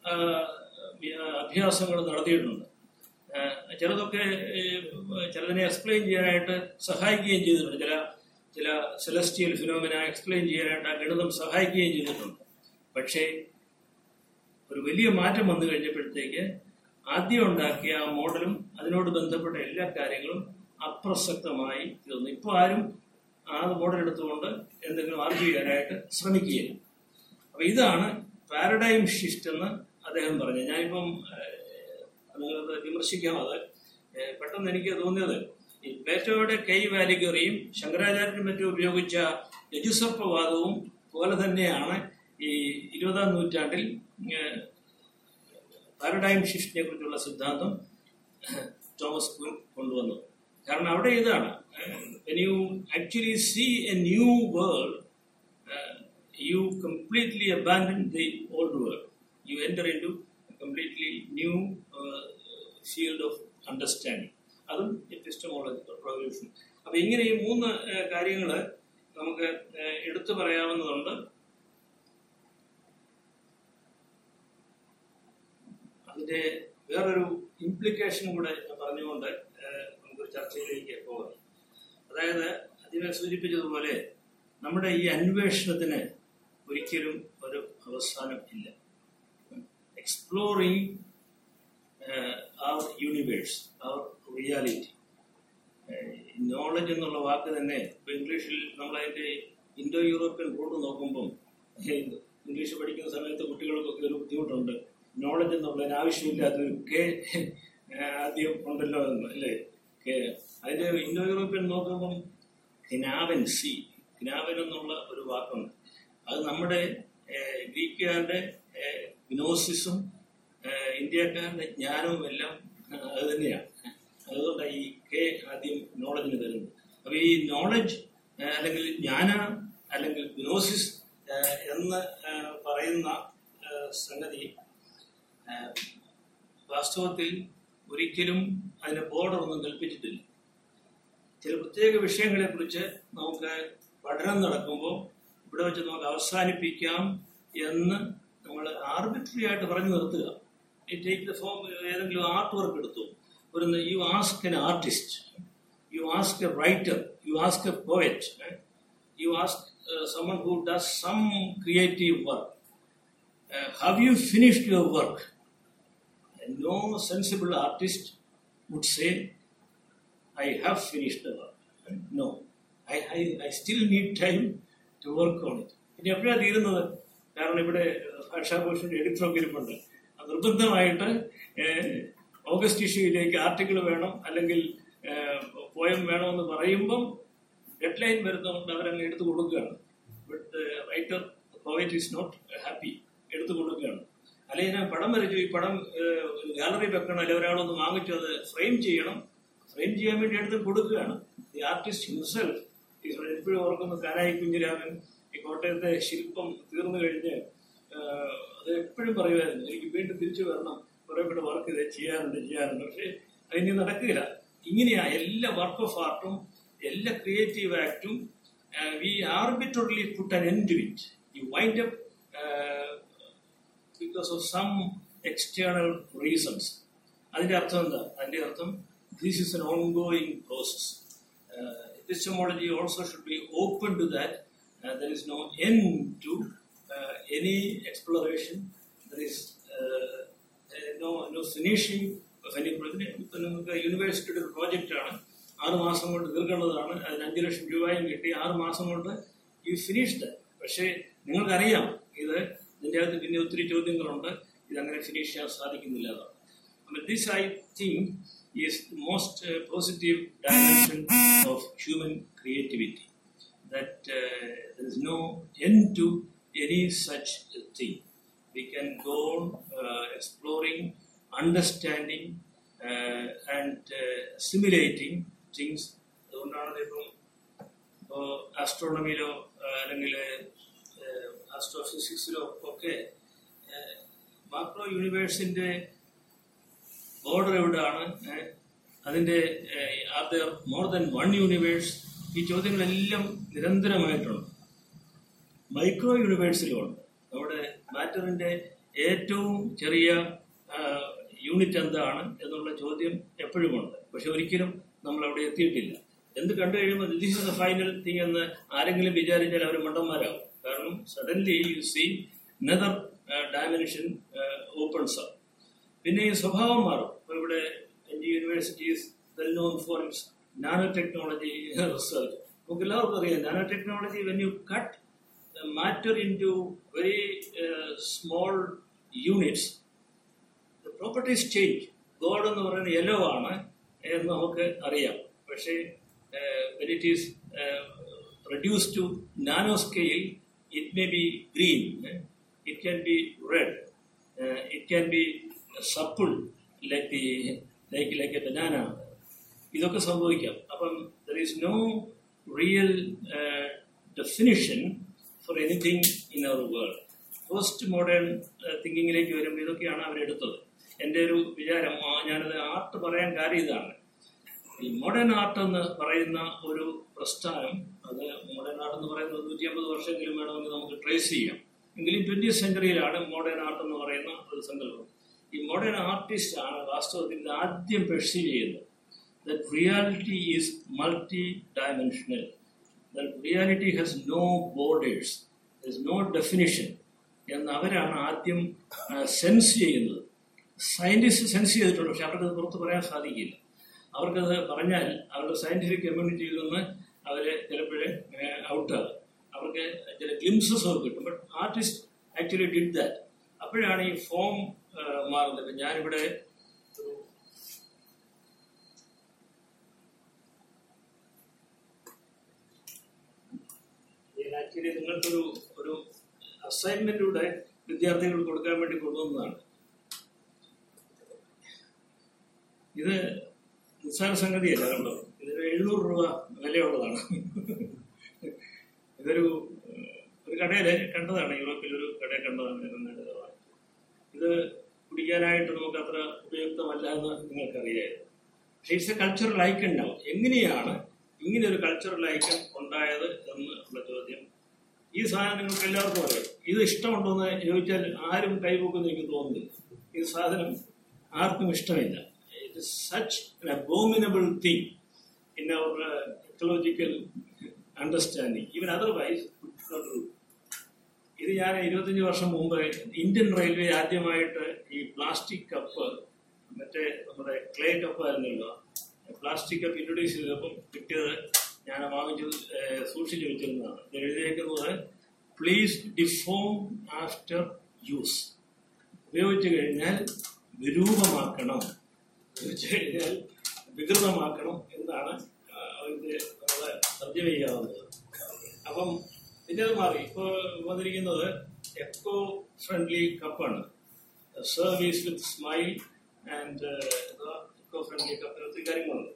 അഭ്യാസങ്ങൾ നടത്തിയിട്ടുണ്ട് ഏഹ്, ചിലതൊക്കെ ഏഹ്, ചിലതിനെ എക്സ്പ്ലെയിൻ ചെയ്യാനായിട്ട് സഹായിക്കുകയും ചെയ്തിട്ടുണ്ട് ചില ചില സെലസ്റ്റിയൽ ഫിനോമിന എക്സ്പ്ലെയിൻ ചെയ്യാനായിട്ട് ആ ഗണിതം സഹായിക്കുകയും ചെയ്തിട്ടുണ്ട് പക്ഷേ ഒരു വലിയ മാറ്റം വന്നു കഴിഞ്ഞപ്പോഴത്തേക്ക് ആദ്യം ഉണ്ടാക്കിയ ആ മോഡലും അതിനോട് ബന്ധപ്പെട്ട എല്ലാ കാര്യങ്ങളും അപ്രസക്തമായി തീർന്നു ഇപ്പൊ ആരും ആ മോഡൽ എടുത്തുകൊണ്ട് എന്തെങ്കിലും ആർഗ്യൂ ചെയ്യാനായിട്ട് ശ്രമിക്കുകയില്ല അപ്പൊ ഇതാണ് പാരഡൈം ഷിഫ്റ്റ് എന്ന് അദ്ദേഹം പറഞ്ഞത് ഞാനിപ്പം നിങ്ങൾക്ക് വിമർശിക്കാം അത് ഏഹ് പെട്ടെന്ന് എനിക്ക് തോന്നിയത് ഈ പ്ലേറ്റോയുടെ കൈ വാലിഗറിയും ശങ്കരാചാര്യനും മറ്റും ഉപയോഗിച്ച രജുസർപ്പവാദവും പോലെ തന്നെയാണ് ഈ ഇരുപതാം നൂറ്റാണ്ടിൽ ഏഹ് പാരഡൈം ഷിഫ്റ്റിനെ കുറിച്ചുള്ള സിദ്ധാന്തം തോമസ് ക്വിൻ കൊണ്ടുവന്നു കാരണം അവിടെ ഇതാണ് when you actually see a new world you completely abandon the old world. You enter into a completely new uh, field of understanding. അതും എപ്പിസ്റ്റമോളജിക്കൽ റവല്യൂഷൻ അപ്പൊ ഇങ്ങനെ ഈ മൂന്ന് കാര്യങ്ങൾ നമുക്ക് ഏഹ്, എടുത്തു പറയാവുന്നതുണ്ട് അതിന്റെ വേറൊരു ഇംപ്ലിക്കേഷൻ കൂടെ ഞാൻ പറഞ്ഞുകൊണ്ട് ഏഹ്, നമുക്കൊരു ചർച്ചയിലേക്ക് പോകാം അതായത് അതിനെ സൂചിപ്പിച്ചതുപോലെ നമ്മുടെ ഈ അന്വേഷണത്തിന് ഒരിക്കലും ഒരു അവസാനം ഇല്ല exploring our universe our reality knowledge എന്നുള്ള വാക്ക് തന്നെ ഇപ്പൊ ഇംഗ്ലീഷിൽ നമ്മൾ അതിന്റെ ഇൻഡോ യൂറോപ്യൻ റൂട്ട് നോക്കുമ്പം ഇംഗ്ലീഷ് പഠിക്കുന്ന സമയത്ത് കുട്ടികൾക്കൊക്കെ ഒരു ബുദ്ധിമുട്ടുണ്ട് നോളജ് എന്നുള്ളതിന് ആവശ്യമില്ലാത്തൊരു കെ ആദ്യം ഉണ്ടല്ലോ എന്ന് അല്ലേ കെ അതിന്റെ ഇൻഡോ യൂറോപ്യൻ നോക്കുമ്പം ഗ്നാവൻ സി ഗ്നാവൻ എന്നുള്ള ഒരു വാക്കുണ്ട് അത് നമ്മുടെ ഏഹ്, ഗ്രീക്കുകാരുടെ ഗ്നോസിസും ഇന്ത്യക്കാരുടെ ജ്ഞാനവും എല്ലാം ഏഹ്, അത് തന്നെയാണ് അതുകൊണ്ടാണ് ഈ കെ ആദ്യം നോളജിന് തരുന്നത് അപ്പൊ ഈ നോളജ് അല്ലെങ്കിൽ ജ്ഞാന അല്ലെങ്കിൽ ഗ്നോസിസ് ഏഹ്, എന്ന് ഏഹ്, പറയുന്ന ഏഹ്, സംഗതി ഏഹ്, വാസ്തവത്തിൽ ഒരിക്കലും അതിന് ബോർഡർ ഒന്നും കൽപ്പിച്ചിട്ടില്ല ചില പ്രത്യേക വിഷയങ്ങളെ കുറിച്ച് നമുക്ക് പഠനം നടക്കുമ്പോൾ ഇവിടെ വെച്ച് നമുക്ക് അവസാനിപ്പിക്കാം എന്ന് നമ്മൾ ആർബിട്രറി ആയിട്ട് പറഞ്ഞു നിർത്തുക ഈ ടേക്ക് ദ ഫോം ഏതെങ്കിലും ആർട്ട് വർക്ക് എടുത്തു ഒരു you ask an artist you ask a writer you ask a poet you ask someone who does some creative work have you finished your work no sensible artist would say, I have finished the work. No, I, I, I still need time to work on it. ഇനി എപ്പോഴാണ് തീരുന്നത് കാരണം ഇവിടെ ഭാഷാഭൂഷന്റെ എഡിറ്ററൊക്കെ ഇരിപ്പുണ്ട് അത് നിർബന്ധമായിട്ട് ഏഹ്, August ഇഷ്യൂയിലേക്ക് article വേണം അല്ലെങ്കിൽ പോയം വേണമെന്ന് പറയുമ്പം ഡെഡ് ലൈൻ വരുന്നതുകൊണ്ട് അവരങ്ങ് എടുത്തു കൊടുക്കുകയാണ് but writer poet is not happy എടുത്തു കൊടുക്കുകയാണ് അല്ലെങ്കിൽ ഞാൻ പടം വരച്ചു ഈ പടം ഗാലറി വെക്കണം അല്ലെങ്കിൽ ഒരാളൊന്ന് വാങ്ങിച്ചു അത് ഫ്രെയിം ചെയ്യണം ഫ്രെയിം ചെയ്യാൻ വേണ്ടി എടുത്ത് കൊടുക്കുകയാണ് ഈ ആർട്ടിസ്റ്റ് ഹിംസെൽഫ് എപ്പോഴും ഓർക്കുന്ന കാനായി കുഞ്ഞിരാമൻ ഈ കോട്ടയത്തെ ശില്പം തീർന്നു കഴിഞ്ഞ് ഏഹ്, അത് എപ്പോഴും പറയുമായിരുന്നു എനിക്ക് വീണ്ടും തിരിച്ചു വരണം കുറെ കൂടെ വർക്ക് ഇത് ചെയ്യാറുണ്ട് ചെയ്യാറുണ്ട് പക്ഷേ അതിന് നടക്കില്ല ഇങ്ങനെയാ എല്ലാ വർക്ക് ഓഫ് ആർട്ടും എല്ലാ ക്രിയേറ്റീവ് ആക്ടും we arbitrarily put an end to it you wind up because of some external reasons അതിന്റെ അർത്ഥം എന്താ അതിന്റെ അർത്ഥം this is an ongoing process epistemology also should be open to that there is no end to any exploration there is no no finishing any ഇപ്പൊ നമുക്ക് യൂണിവേഴ്സിറ്റിയുടെ ഒരു project ആണ് ആറ് മാസം കൊണ്ട് തീർക്കേണ്ടതാണ് അതിന് അഞ്ച് ലക്ഷം രൂപയും കിട്ടി ആറ് മാസം കൊണ്ട് യു ഫിനിഷ്ഡ് പക്ഷേ നിങ്ങൾക്കറിയാം ഇത് ഇതിന്റെ അകത്ത് പിന്നെ ഒത്തിരി ചോദ്യങ്ങളുണ്ട് ഇതങ്ങനെ ഫിനിഷ് ചെയ്യാൻ സാധിക്കുന്നില്ല എന്നാണ് I mean, this I think is the most uh, positive dimension of human creativity. That uh, there is no end to any such thing. We can go on uh, exploring, understanding, uh, and uh, assimilating things. അതുകൊണ്ടാണ് ഇപ്പം ഇപ്പോൾ ആസ്ട്രോണമിയിലോ അല്ലെങ്കിൽ ആസ്ട്രോഫിസിക്സിലോ ഒക്കെ macro യൂണിവേഴ്സിന്റെ border എവിടെയാണ് ഏഹ്, അതിന്റെ are there more than one universe ഈ ചോദ്യങ്ങളെല്ലാം നിരന്തരമായിട്ടുണ്ട് മൈക്രോ യൂണിവേഴ്സിലുമുണ്ട് നമ്മുടെ മാറ്ററിന്റെ ഏറ്റവും ചെറിയ യൂണിറ്റ് എന്താണ് എന്നുള്ള ചോദ്യം എപ്പോഴുമുണ്ട് പക്ഷെ ഒരിക്കലും നമ്മൾ അവിടെ എത്തിയിട്ടില്ല എന്ത് കണ്ടു കഴിയുമ്പോൾ this is the final thing എന്ന് ആരെങ്കിലും വിചാരിച്ചാൽ അവർ മണ്ടന്മാരാകും കാരണം suddenly you see another dimension opens up പിന്നെ ഈ സ്വഭാവം മാറും ഇപ്പൊ ഇവിടെ N G University is well known for its nano technology research നമുക്ക് എല്ലാവർക്കും അറിയാം nano technology when you cut matter into very small units properties change gold എന്ന് പറയുന്നത് യെല്ലോ ആണ് എന്ന് നമുക്ക് അറിയാം പക്ഷേ when it is reduce to nano scale it may be green it can be red it can be supple like like like a banana ഇതൊക്കെ സംഭവിക്കാം അപ്പം there is no real definition for anything in our world post modern തിങ്കിങ്ങിലേക്ക് വരുമ്പോൾ ഇതൊക്കെയാണ് അവരെടുത്തത് എൻ്റെ ഒരു വിചാരം ആ, ഞാനത് ആർട്ട് പറയാൻ കാര്യം ഇതാണ് ഈ മോഡേൺ ആർട്ട് എന്ന് പറയുന്ന ഒരു പ്രസ്ഥാനം അത് മോഡേൺ ആർട്ട് എന്ന് പറയുന്നത് നൂറ്റി അമ്പത് വർഷമെങ്കിലും വേണമെങ്കിൽ നമുക്ക് ട്രേസ് ചെയ്യാം എങ്കിലും ട്വന്റി സെഞ്ചുറിയിലാണ് മോഡേൺ ആർട്ട് എന്ന് പറയുന്ന ഒരു സങ്കല്പം ഈ മോഡേൺ ആർട്ടിസ്റ്റ് ആണ് വാസ്തവത്തിൽ ഇത് ആദ്യം പെർസീവ് ചെയ്യുന്നത് that reality is multi dimensional that reality has no borders no definition എന്ന് അവരാണ് ആദ്യം സെൻസ് ചെയ്യുന്നത് സയന്റിസ്റ്റ് സെൻസ് ചെയ്തിട്ടുണ്ട് പക്ഷെ അവർക്കത് പുറത്ത് പറയാൻ സാധിക്കില്ല അവർക്കത് പറഞ്ഞാൽ അവരുടെ സയന്റിഫിക് കമ്മ്യൂണിറ്റിയിൽ നിന്ന് അവര് ചിലപ്പോഴേ ഔട്ടാകും അവർക്ക് ചില ഗ്ലിംസസ് ഒക്കെ കിട്ടും but artist actually did that അപ്പോഴാണ് ഈ ഫോം മാറുന്നത് ഇപ്പൊ ഞാനിവിടെ ഒരു ആക്ച്വലി നിങ്ങൾക്കൊരു ഒരു അസൈൻമെന്റിലൂടെ വിദ്യാർത്ഥികൾക്ക് കൊടുക്കാൻ വേണ്ടി കൊണ്ടുവന്നതാണ് ഇത് നിസ്സാര സംഗതിയല്ല കണ്ടോ ഇതിന് എഴുന്നൂറ് രൂപ വിലയുള്ളതാണ് ഇതൊരു ഏഹ്, ഒരു കടയിൽ കണ്ടതാണ് യൂറോപ്പിൽ ഒരു കടയിൽ കണ്ടതാണ് ഇതിന് ഇത് കുടിക്കാനായിട്ട് നമുക്ക് അത്ര ഉപയുക്തമല്ല എന്ന് നിങ്ങൾക്കറിയായിരുന്നു പക്ഷേ ഇറ്റ്സ് എ കൾച്ചറൽ ഐക്കൺ ഉണ്ടാവും എങ്ങനെയാണ് ഇങ്ങനെ ഒരു കൾച്ചറൽ ഐക്കൺ ഉണ്ടായത് എന്ന് ഉള്ള ചോദ്യം ഈ സാധനം നിങ്ങൾക്ക് എല്ലാവർക്കും അറിയാം ഇത് ഇഷ്ടമുണ്ടോ എന്ന് ചോദിച്ചാൽ ആരും കൈപോക്കുമെന്ന് എനിക്ക് തോന്നുന്നില്ല ഈ സാധനം ആർക്കും ഇഷ്ടമില്ല it is such abominable thing in our ecological understanding even otherwise ഇത് ഞാൻ ഇരുപത്തഞ്ച് വർഷം മുമ്പ് ഇന്ത്യൻ റെയിൽവേ ആദ്യമായിട്ട് ഈ പ്ലാസ്റ്റിക് കപ്പ് മറ്റേ നമ്മുടെ ക്ലേ കപ്പ് ആയിരുന്നല്ലോ പ്ലാസ്റ്റിക് കപ്പ് ഇൻട്രൊഡ്യൂസ് ചെയ്തപ്പം കിട്ടിയത് ഞാൻ വാങ്ങിച്ചു ഏഹ്, സൂക്ഷിച്ചു വെച്ചിരുന്നതാണ് ഇത് എഴുതിയേക്കുന്നത് പ്ലീസ് ഡിഫോം ആഫ്റ്റർ യൂസ് ഉപയോഗിച്ചു കഴിഞ്ഞാൽ വിരൂപമാക്കണം ഉപയോഗിച്ചു കഴിഞ്ഞാൽ വികൃതമാക്കണം എന്നാണ് ആ, അതിന്റെ നമ്മളെ തർജ്ജമ ചെയ്യാവുന്നത് അപ്പം പിന്നെ അത് മാറി ഇപ്പോ വന്നിരിക്കുന്നത് എക്കോ ഫ്രണ്ട്ലി കപ്പാണ് service with smile and eco friendly കപ്പിന് ഒത്തിരി കാര്യങ്ങളുണ്ട്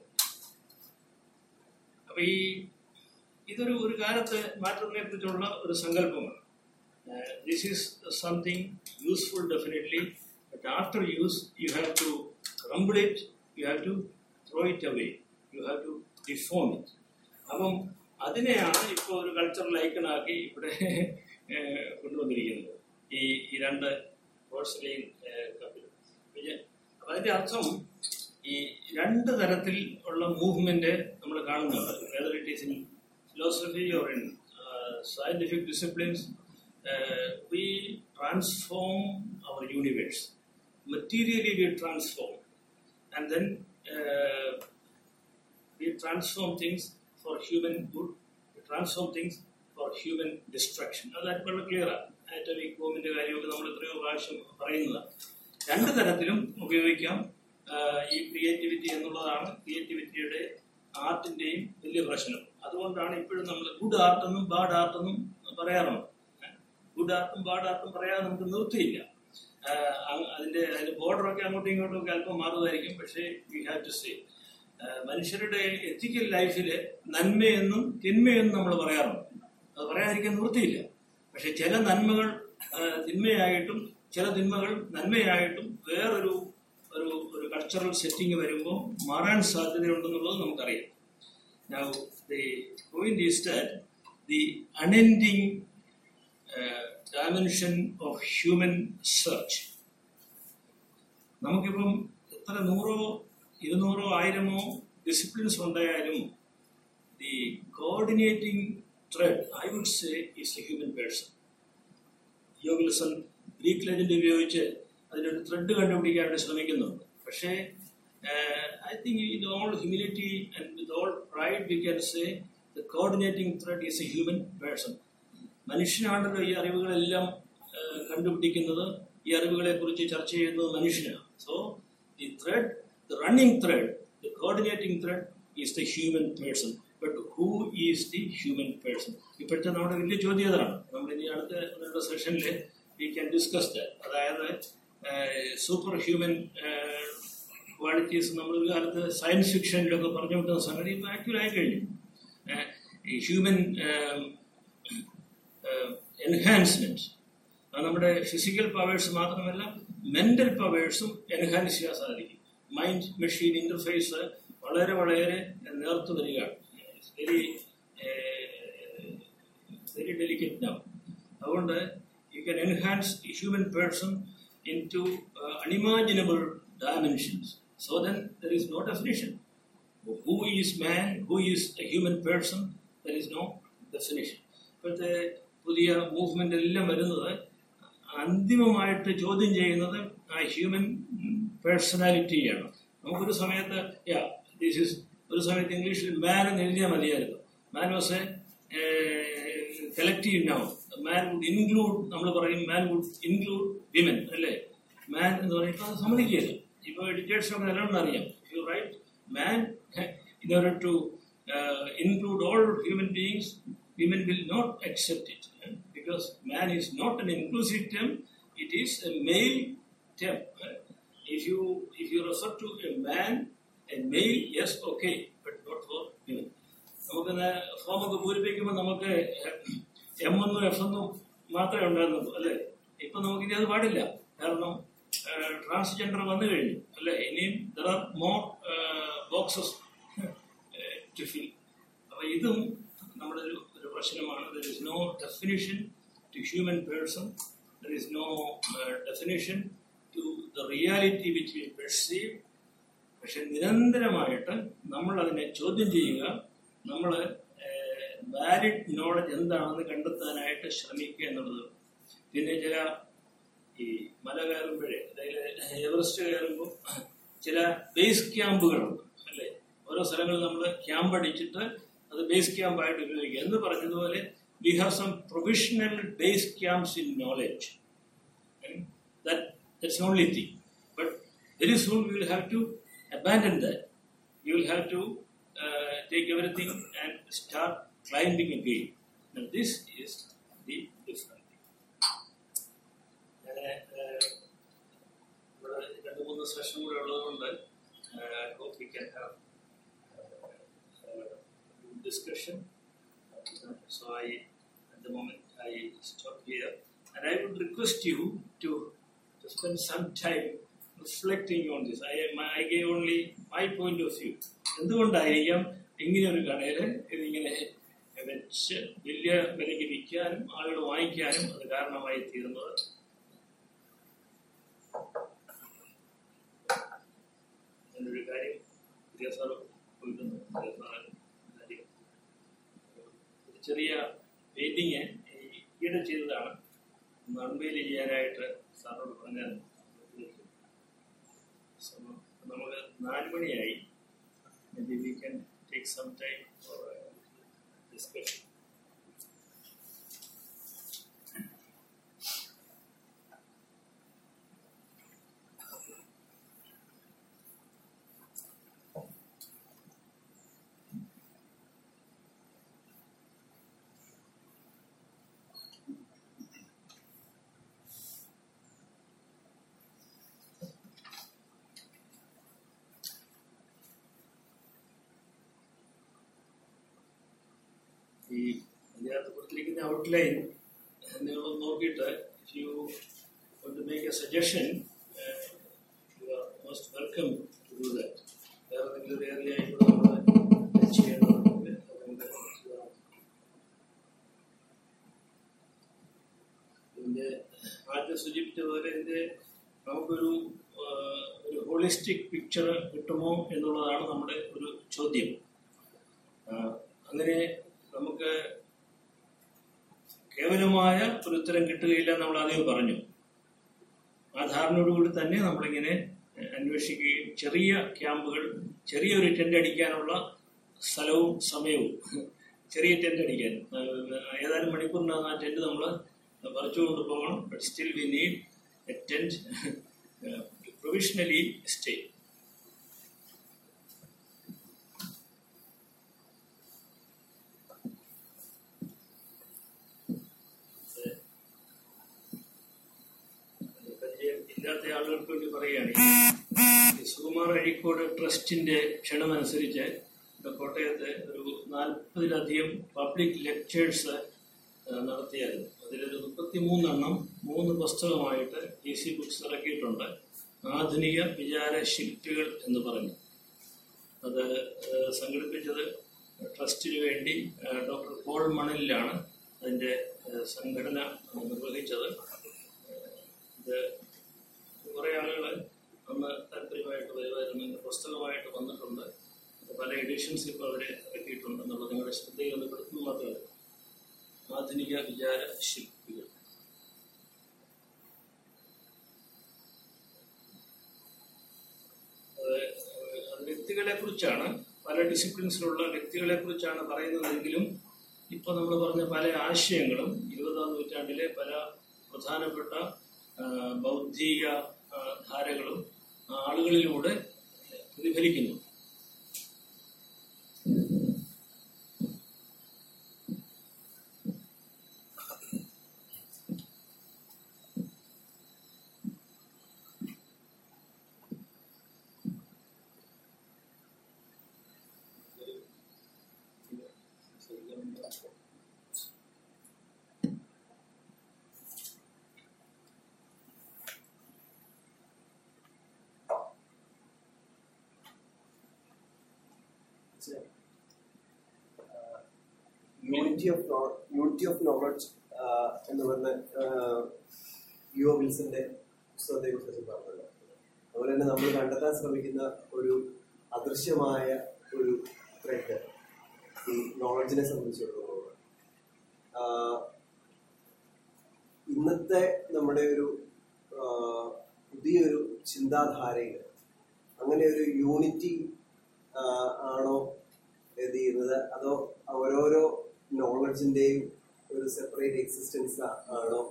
അപ്പൊ ഈ ഇതൊരു ഒരു കാലത്ത് മാറ്റത്തിനെ കുറിച്ചുള്ള ഒരു സങ്കല്പമാണ് this is something useful definitely but after use you have to rumble it you have to throw it away you have to deform it അപ്പം അതിനെയാണ് ഇപ്പോൾ ഒരു കൾച്ചറൽ ഐക്കണാക്കി ഇവിടെ ഏഹ്, കൊണ്ടുവന്നിരിക്കുന്നത് ഈ ഈ രണ്ട് പോഴ്സലെയിൻ കപ്പിൽ പിന്നെ അപ്പൊ അതിന്റെ അർത്ഥം ഈ രണ്ട് തരത്തിൽ ഉള്ള മൂവ്മെന്റ് നമ്മൾ കാണുന്നുണ്ട് whether it is in philosophy or in scientific disciplines we transform our universe materially we transform and then we transform things for human good, we transform things for human destruction. അത് വളരെ ക്ലിയറാണ് atomic ബോംബിന്റെ കാര്യമൊക്കെ നമ്മൾ എത്രയോ പ്രാവശ്യം പറയുന്നതാണ് രണ്ട് തരത്തിലും ഉപയോഗിക്കാം ആഹ് ഈ ക്രിയേറ്റിവിറ്റി എന്നുള്ളതാണ് ക്രിയേറ്റിവിറ്റിയുടെ ആർട്ടിന്റെയും വലിയ പ്രശ്നം അതുകൊണ്ടാണ് ഇപ്പോഴും നമ്മൾ ഗുഡ് ആർട്ട് എന്നും ബാഡ് ആർട്ട് എന്നും പറയാറുണ്ട് ഗുഡ് ആർട്ടും ബാഡ് ആർട്ടും പറയാതെ നമുക്ക് നിർത്തിയില്ല ആഹ് അ- അതിന്റെ അതിന്റെ ബോർഡറൊക്കെ അങ്ങോട്ടും ഇങ്ങോട്ടും ഒക്കെ അല്പം മാറുമായിരിക്കും പക്ഷേ വി ഹാവ് ടു സേ മനുഷ്യരുടെ എത്തിക്കൽ ലൈഫിൽ നന്മയെന്നും തിന്മയെന്നും നമ്മൾ പറയാറുണ്ട് അത് പറയാതിരിക്കാൻ നിവൃത്തിയില്ല പക്ഷെ ചില നന്മകൾ ആഹ് തിന്മയായിട്ടും ചില തിന്മകൾ നന്മയായിട്ടും വേറൊരു ഒരു ഒരു കൾച്ചറൽ സെറ്റിംഗ് വരുമ്പോൾ മാറാൻ സാധ്യതയുണ്ടെന്നുള്ളത് നമുക്കറിയാം Now, the point is that the unending uh, dimension of human search. നമുക്കിപ്പം എത്ര നൂറോ ഇരുന്നൂറോ ആയിരമോ ഡിസിപ്ലിൻസ് ഉണ്ടായാലും the coordinating thread I would say is a human person യോഗിലസൺ ഗ്രീക്ക് ലെജൻഡ് ഉപയോഗിച്ച് അതിനൊരു ത്രെഡ് കണ്ടുപിടിക്കാനായിട്ട് ശ്രമിക്കുന്നുണ്ട് പക്ഷേ I think in all humility and with all pride we can say the coordinating thread is a human person മനുഷ്യനാണല്ലോ ഈ അറിവുകളെല്ലാം ആ, കണ്ടുപിടിക്കുന്നത് ഈ അറിവുകളെ കുറിച്ച് ചർച്ച ചെയ്യുന്നത് മനുഷ്യനാണ് so the thread the running thread the coordinating thread is the human person but who is the human person ഇപ്പോഴത്തെ നമ്മുടെ വലിയ ചോദ്യം അതാണ് നമ്മൾ ഇനി അടുത്ത സെഷനിൽ വി ക്യാൻ ഡിസ്കസ് ദാറ്റ് അതായത് സൂപ്പർ ഹ്യൂമൻ ക്വാളിറ്റീസ് നമ്മൾ ഒരു കാലത്ത് സയൻസ് ഫിക്ഷനിലൊക്കെ പറഞ്ഞു വിട്ടുന്ന സംഗതി ഇപ്പം ആക്ച്വലായി കഴിഞ്ഞു ഏഹ്, ഈ ഹ്യൂമൻ എൻഹാൻസ്മെന്റ് അത് നമ്മുടെ ഫിസിക്കൽ പവേഴ്സ് മാത്രമല്ല മെന്റൽ പവേഴ്സും എൻഹാൻസ് ചെയ്യാൻ സാധിക്കും മൈൻഡ് മെഷീൻ ഇന്റർഫേസ് വളരെ വളരെ നേർത്തു വരികയാണ് വെരി വെരി ഡെലിക്കേറ്റ് നൗ അതുകൊണ്ട് you can enhance the human person in to unimaginable dimensions so then there is no definition who is man, who is a human person, there is no definition. ഇപ്പോഴത്തെ പുതിയ movement എല്ലാം വരുന്നത് അന്തിമമായിട്ട് ചോദ്യം ചെയ്യുന്നത് ആ human പേഴ്സണാലിറ്റിയാണ് നമുക്കൊരു സമയത്ത് യാ ദിസ് ഇസ് ഒരു സമയത്ത് ഇംഗ്ലീഷിൽ മാൻ എന്ന് എഴുതിയാൽ മതിയായിരുന്നു man was a collective now man would include നമ്മൾ പറയും മാൻ വുഡ് ഇൻക്ലൂഡ് വിമൻ അല്ലേ മാൻ എന്ന് പറയുമ്പോൾ അത് സമ്മതിക്കുകയില്ല ഇപ്പോൾ എഡ്യൂക്കേഷൻ നല്ലോണം അറിയാം you right man in order to uh, include all human beings women will not accept it eh, because man is not an inclusive term it is a male term eh. if you if you refer to a man a male yes okay but not for women നമുക്ക് ഫോമൊക്കെ പൂരിപ്പിക്കുമ്പോൾ നമുക്ക് M എന്നും F എന്നും മാത്രമേ ഉണ്ടായിരുന്നുള്ളൂ അല്ലേ ഇപ്പൊ നമുക്കിനി അത് പാടില്ല കാരണം ട്രാൻസ്ജെൻഡർ വന്നു കഴിഞ്ഞു അല്ലെ ഇനിയും there are more boxes to fill അപ്പൊ ഇതും നമ്മുടെ ഒരു ഒരു പ്രശ്നമാണ് there is no definition to human person there is no definition to the reality which we perceive പക്ഷെ നിരന്തരമായിട്ട് നമ്മൾ അതിനെ ചോദ്യം ചെയ്യുക നമ്മൾ വാലിഡ് നോളജ് എന്താണെന്ന് കണ്ടെത്താനായിട്ട് ശ്രമിക്കുക എന്നുള്ളത് പിന്നെ ചില ഈ മല കയറുമ്പോഴേ അതായത് എവറസ്റ്റ് കയറുമ്പോൾ ചില ബേസ് ക്യാമ്പുകളുണ്ട് അല്ലേ ഓരോ സ്ഥലങ്ങളിൽ നമ്മൾ ക്യാമ്പ് അടിച്ചിട്ട് അത് ബേസ് ക്യാമ്പായിട്ട് ഉപയോഗിക്കുക എന്ന് പറഞ്ഞതുപോലെ we have some professional base camps in knowledge that's only thing but very soon we will have to abandon that you will have to take everything and start climbing again this is the different അങ്ങനെ ഇവിടെ രണ്ട് മൂന്ന് session കൂടെ ഉള്ളതുകൊണ്ട് hope we can have discussion. So I, at the moment, I stop here, and I would request you to to spend some time reflecting on this. I my- I gave only my point of view. എന്തുകൊണ്ടായിരിക്കാം ഇങ്ങനെ ഒരു കടയിൽ ഇതിങ്ങനെ വെച്ച് വലിയ വിലയ്ക്ക് വിൽക്കാനും ആളുകൾ വാങ്ങിക്കാനും അത് കാരണമായി തീർന്നത് എന്നൊരു കാര്യം വിദ്യാസാറ് പോയിട്ടുണ്ട് വിദ്യാസാറ് കാര്യം ഒരു ചെറിയ പെയിന്റിങ് ഈയിടെ ചെയ്തതാണ് നന്മയിൽ ചെയ്യാനായിട്ട് സാറിനോട് പറഞ്ഞാൽ നമുക്ക് നാല് മണിയായി maybe we can take some time for uh, discussion. ഈ അതിനകത്ത് കൊടുത്തിരിക്കുന്ന ഔട്ട്ലൈൻ നിങ്ങളൊന്ന് നോക്കിയിട്ട് if you want to make a suggestion, uh, you are most welcome to do that. വേറെ എന്തെങ്കിലും ഒരു ഏരിയ ആയിക്കോട്ടെ നമ്മൾ ടച്ച് ചെയ്യേണ്ടതുണ്ടെങ്കിൽ അതുകൊണ്ട് ചെയ്യാം. ഇതിന്റെ ആദ്യം സൂചിപ്പിച്ചതുപോലെ ഇതിന്റെ നമുക്കൊരു ആ, ഒരു ഹോളിസ്റ്റിക് പിക്ചർ കിട്ടുമോ എന്നുള്ളതാണ് നമ്മുടെ ഒരു ചോദ്യം ആ, അങ്ങനെ നമുക്ക് കേവലമായ ഒരു ഉത്തരം കിട്ടുകയില്ല നമ്മൾ ആദ്യം പറഞ്ഞു ആ ധാരണയോടുകൂടി തന്നെ നമ്മളിങ്ങനെ അന്വേഷിക്കുകയും ചെറിയ ക്യാമ്പുകൾ ചെറിയൊരു ടെന്റ് അടിക്കാനുള്ള സ്ഥലവും സമയവും ചെറിയ ടെന്റ് അടിക്കാൻ ആ, ഏതാനും മണിക്കൂറിനകം ആ ടെന്റ് നമ്മൾ പറിച്ചുകൊണ്ട് പോകണം but still we need a tent provisionally stay പരിചയം ഇല്ലാത്ത പറയുകയാണ് ഈ സുകുമാർ അഴീക്കോട് ട്രസ്റ്റിന്റെ ക്ഷണമനുസരിച്ച് ഇവിടെ കോട്ടയത്ത് ഒരു നാൽപ്പതിലധികം പബ്ലിക് ലെക്ചേഴ്സ് നടത്തിയായിരുന്നു അതിലൊരു മുപ്പത്തിമൂന്നെണ്ണം മൂന്ന് പുസ്തകമായിട്ട് ഇ സി ബുക്സ് ഇറക്കിയിട്ടുണ്ട് ആധുനിക വിചാര ശില്പികൾ എന്ന് പറഞ്ഞു അത് ഏഹ്, സംഘടിപ്പിച്ചത് ട്രസ്റ്റിന് വേണ്ടി ഏഹ്, ഡോക്ടർ പോൾ മണലിലാണ് അതിന്റെ ഏഹ്, സംഘടന നിർവഹിച്ചത് ഏഹ്, ഇത് കുറേ ആളുകൾ അന്ന് താല്പര്യമായിട്ട് വരുമായിരുന്നു ഇങ്ങനെ പുസ്തകമായിട്ട് വന്നിട്ടുണ്ട് അത് പല എഡിഷൻസ് ഇപ്പോൾ അവർ ഇറക്കിയിട്ടുണ്ട് എന്നുള്ളത് നിങ്ങളുടെ ശ്രദ്ധയിൽ ഒന്ന് പെടുത്തുന്നു മാത്രമല്ല ആധുനിക വിചാര ശില്പികൾ അത് അത് വ്യക്തികളെ കുറിച്ചാണ് പല ഡിസിപ്ലിൻസിലുള്ള വ്യക്തികളെ കുറിച്ചാണ് പറയുന്നതെങ്കിലും ഇപ്പൊ നമ്മൾ പറഞ്ഞ പല ആശയങ്ങളും ഇരുപതാം നൂറ്റാണ്ടിലെ പല പ്രധാനപ്പെട്ട ആ, ബൗദ്ധിക ആ, ധാരകളും ആ ആളുകളിലൂടെ പ്രതിഫലിക്കുന്നു
unity of unity of knowledge എന്ന് പറഞ്ഞ യു ഒ വിൽസന്റെ പുസ്തകത്തെ കുറിച്ച് പറഞ്ഞല്ലോ അതുപോലെ തന്നെ നമ്മൾ കണ്ടെത്താൻ ശ്രമിക്കുന്ന ഒരു അദൃശ്യമായ ഒരു ത്രെഡ് ഈ നോളജിനെ സംബന്ധിച്ചിടത്തോളം ആഹ് ഇന്നത്തെ നമ്മുടെ ഒരു ആഹ് പുതിയൊരു ചിന്താധാരയിൽ അങ്ങനെ ഒരു യൂണിറ്റി ആണോ ഇത് ചെയ്യുന്നത് അതോ ഓരോരോ നോളജിന്റെയും ഒരു സെപ്പറേറ്റ് എക്സിസ്റ്റൻസ് ആണോ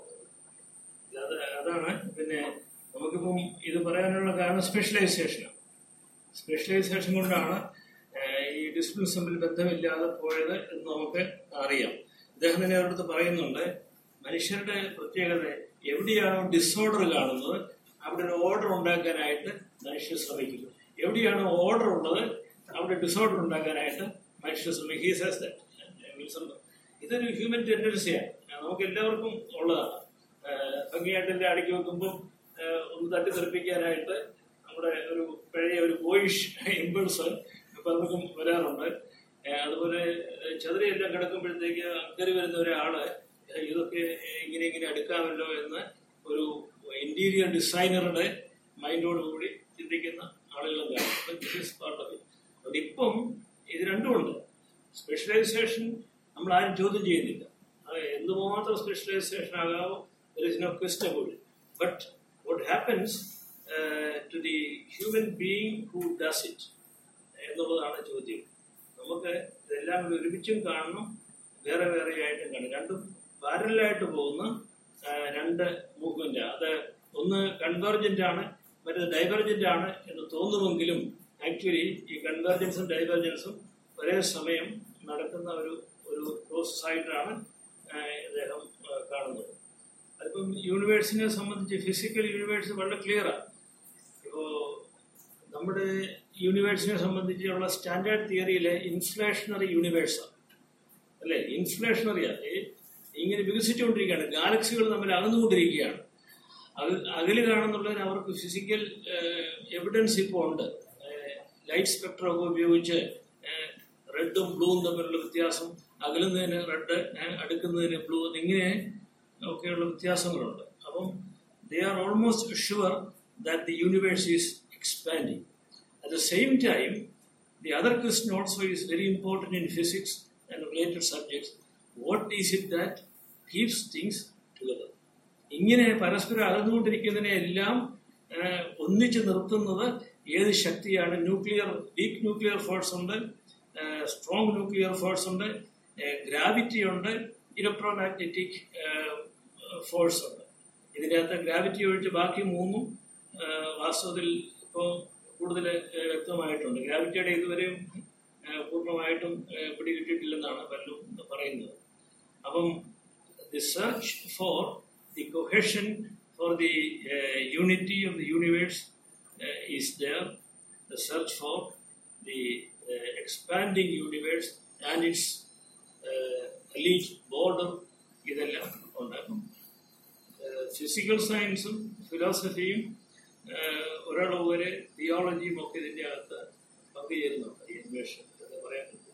അത് അതാണ് പിന്നെ നമുക്കിപ്പം ഇത് പറയാനുള്ള കാരണം സ്പെഷ്യലൈസേഷനാണ് സ്പെഷ്യലൈസേഷൻ കൊണ്ടാണ് ഏഹ്, ഈ ഡിസിപ്ലിൻസ് തമ്മിൽ ബന്ധമില്ലാതെ പോയത് എന്ന് നമുക്ക് അറിയാം ഇദ്ദേഹം തന്നെ അവരുടെ പറയുന്നുണ്ട് മനുഷ്യരുടെ പ്രത്യേകത എവിടെയാണോ ഡിസോർഡർ കാണുന്നത് അവിടെ ഒരു ഓർഡർ ഉണ്ടാക്കാനായിട്ട് മനുഷ്യർ ശ്രമിക്കുന്നു എവിടെയാണോ ഓർഡർ ഉള്ളത് അവിടെ ഡിസോർഡർ ഉണ്ടാക്കാനായിട്ട് മനുഷ്യർ ശ്രമിക്കും He says that. വിൽസൺ ഇതൊരു ഹ്യൂമൻ ടെൻഡൻസിയാണ് നമുക്ക് എല്ലാവർക്കും ഉള്ളതാണ് ഏഹ് ഭംഗിയായിട്ട് എല്ലാം അടുക്കി വെക്കുമ്പോൾ ഏഹ് ഒന്ന് തട്ടിത്തെറിപ്പിക്കാനായിട്ട് നമ്മുടെ ഒരു പഴയ ഒരു ബോയിഷ് ഇമ്പൾസ് പലർക്കും വരാറുണ്ട് ഏഹ് അതുപോലെ ഏഹ് ചതുരയെല്ലാം കിടക്കുമ്പോഴത്തേക്ക് അക്കരെ വരുന്ന ഒരാള് ഏഹ് ഇതൊക്കെ ഇങ്ങനെ ഇങ്ങനെ അടുക്കാമല്ലോ എന്ന് ഒരു ഇന്റീരിയർ ഡിസൈനറുടെ മൈൻഡോട് കൂടി ചിന്തിക്കുന്ന ആളുകളും കാണും അപ്പം this is part of it. അതുകൊണ്ട് ഇപ്പം ഇത് രണ്ടുമുണ്ട് സ്പെഷ്യലൈസേഷൻ നമ്മൾ ആരും ചോദ്യം ചെയ്യുന്നില്ല അത് എന്തുമാത്രം സ്പെഷ്യലൈസേഷൻ ആകാവോ there is no quest about but what happens to the human being who does it എന്നുള്ളതാണ് ചോദ്യം നമുക്ക് ഇതെല്ലാം കൂടി ഒരുമിച്ചും കാണണം വേറെ വേറെ ആയിട്ടും കാണണം രണ്ടും പാരലായിട്ട് പോകുന്ന ആ, രണ്ട് മൂവ്മെന്റ് അത് ഒന്ന് കൺവെർജന്റ് ആണ് മറ്റേത് ഡൈവർജന്റ് ആണ് എന്ന് തോന്നുമെങ്കിലും ആക്ച്വലി ഈ കൺവെർജൻസും ഡൈവർജൻസും ഒരേ സമയം നടക്കുന്ന ഒരു ഒരു പ്രോസസ് ആയിട്ടാണ് ആ, ഇദ്ദേഹം ആ, കാണുന്നത് അതിപ്പം യൂണിവേഴ്സിനെ സംബന്ധിച്ച് ഫിസിക്കൽ യൂണിവേഴ്സ് വളരെ ക്ലിയറാണ് ഇപ്പോ നമ്മുടെ യൂണിവേഴ്സിനെ സംബന്ധിച്ചുള്ള സ്റ്റാൻഡേർഡ് തിയറിയിലെ ഇൻഫ്ലേഷണറി യൂണിവേഴ്സാണ് അല്ലേ ഇൻഫ്ലേഷണറിയാണ് ഇങ്ങനെ വികസിച്ചുകൊണ്ടിരിക്കുകയാണ് ഗാലക്സികൾ തമ്മിൽ അകന്നുകൊണ്ടിരിക്കുകയാണ് അത് അകല് കാണുന്നുള്ളതിന് അവർക്ക് ഫിസിക്കൽ എവിഡൻസ് ഇപ്പോൾ ഉണ്ട് ലൈറ്റ് സ്പെക്ട്രം ഒക്കെ ഉപയോഗിച്ച് റെഡും ബ്ലൂവും തമ്മിലുള്ള വ്യത്യാസം അകലുന്നതിന് റെഡ് അടുക്കുന്നതിന് ബ്ലൂ എന്നിങ്ങനെ ഒക്കെയുള്ള വ്യത്യാസങ്ങളുണ്ട് അപ്പം they are almost sure that the universe is expanding at the same time The other question also is very important in physics and related subjects. What is it that keeps things together? ഇങ്ങനെ പരസ്പരം അകന്നുകൊണ്ടിരിക്കുന്നതിനെ എല്ലാം ആഹ്, ഒന്നിച്ച് നിർത്തുന്നത് ഏത് ശക്തിയാണ് nuclear weak nuclear force ഉണ്ട് strong nuclear force ഉണ്ട് gravity ഉണ്ട് ഇലക്ട്രോമാഗ്നറ്റിക് ഫോഴ്സ് ഉണ്ട് ഇതിനകത്ത് ഗ്രാവിറ്റി ഒഴിച്ച് ബാക്കി മൂന്നും ആഹ്, വാസ്തവത്തിൽ ഇപ്പോൾ കൂടുതൽ വ്യക്തമായിട്ടുണ്ട് ഗ്രാവിറ്റിയുടെ ഇതുവരെയും ആഹ്, പൂർണ്ണമായിട്ടും ആഹ്, പിടികിട്ടിയിട്ടില്ലെന്നാണ് പലരും പറയുന്നത് അപ്പം the search for the cohesion for the unity of the universe uh, is there the search for the uh, expanding universe and its uh, elite border ഇതെല്ലാം ഉണ്ടാകും ഫിസിക്കൽ സയൻസും ഫിലോസഫിയും ഒരളവ് തിയോളജിയും ഒക്കെ ഇതിൻ്റെ അകത്ത് പങ്കുചേരുന്നുണ്ട് ഈ അന്വേഷണം എന്ന് പറയാൻ പറ്റും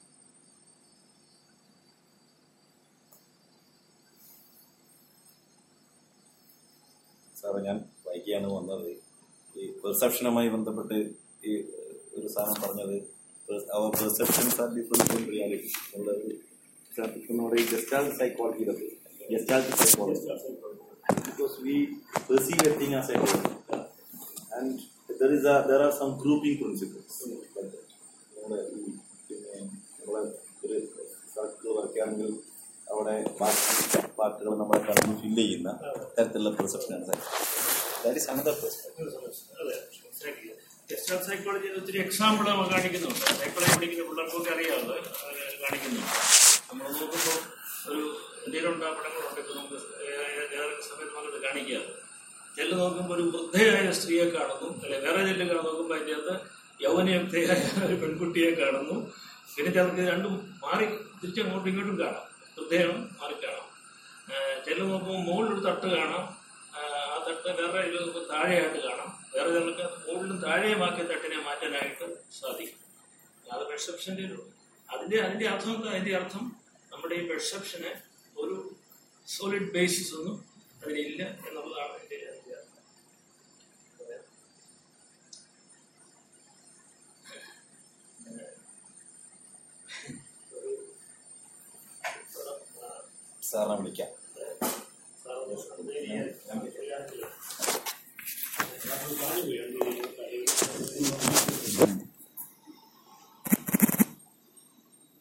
സാറേ ഞാൻ വായിക്കുകയാണ് വന്നത് ഈ പെർസെപ്ഷനുമായി ബന്ധപ്പെട്ട് ഈ ഒരു സാധനം പറഞ്ഞത് അവർ perceptions are different from reality നമ്മുടെ ഒരു നമ്മുടെ ഈ ഗസ്റ്റാൾട്ട് സൈക്കോളജിയുടെ gestalt psychology because we perceive a thing as a and there is there are some grouping principles നമ്മുടെ ഈ പിന്നെ നമ്മളെ ഒരു സർക്കിൾ വരയ്ക്കുകയാണെങ്കിൽ അവിടെ ബാക്കി പാർട്ടുകൾ നമ്മളെ കണ്ണിൽ ഫില്ല് ചെയ്യുന്ന തരത്തിലുള്ള പെർസെപ്ഷനാണ് ദാറ്റ് ഇസ് അനദർ പെർസ്പെക്ടീവ്
അതെ ഗസ്റ്റൽ സൈക്കോളജിയിൽ ഒത്തിരി എക്സാമ്പിൾ നമ്മൾ കാണിക്കുന്നുണ്ട് സൈക്കോളജി പഠിക്കുന്ന പിള്ളേർക്കൊക്കെ അറിയാവുന്നത് അത് കാണിക്കുന്നുണ്ട് നമ്മൾ നോക്കുമ്പോൾ ഒരു എന്തെങ്കിലും ഉണ്ടാ പടങ്ങളുണ്ട് ഇപ്പം നമുക്ക് ഏതൊക്കെ സമയത്ത് നമുക്കത് കാണിക്കാറ് ചില നോക്കുമ്പോൾ ഒരു വൃദ്ധയായ സ്ത്രീയെ കാണുന്നു അല്ലെ വേറെ ചില നോക്കുമ്പോൾ അതിൻ്റെ അകത്ത് യൗവനയുക്തയായ ഒരു പെൺകുട്ടിയെ കാണുന്നു പിന്നെ ചിലർക്ക് രണ്ടും മാറി തിരിച്ചങ്ങോട്ടും ഇങ്ങോട്ടും കാണാം വൃദ്ധയാണ് മാറി കാണാം ചില നോക്കുമ്പോൾ മുകളിലൊരു തട്ട് കാണാം ആ, ആ തട്ട് വേറെ ഇതിൽ നോക്കുമ്പോൾ താഴെയായിട്ട് കാണാം വേറെ ചിലർക്ക് മുകളിലും താഴെയുമാക്കിയ തട്ടിനെ മാറ്റാനായിട്ട് സാധിക്കും അത് പെർസെപ്ഷൻ്റെ ഒരു അതിന്റെ അതിന്റെ അർത്ഥം എന്താ അതിന്റെ അർത്ഥം നമ്മുടെ ഈ പെർസെപ്ഷന് ഒരു സോളിഡ് ബേസിസ് ഒന്നും അതിനില്ല എന്നുള്ളതാണ് എൻ്റെ അതിന്റെ അർത്ഥം
സാറിനെ വിളിക്കാം
സാറ്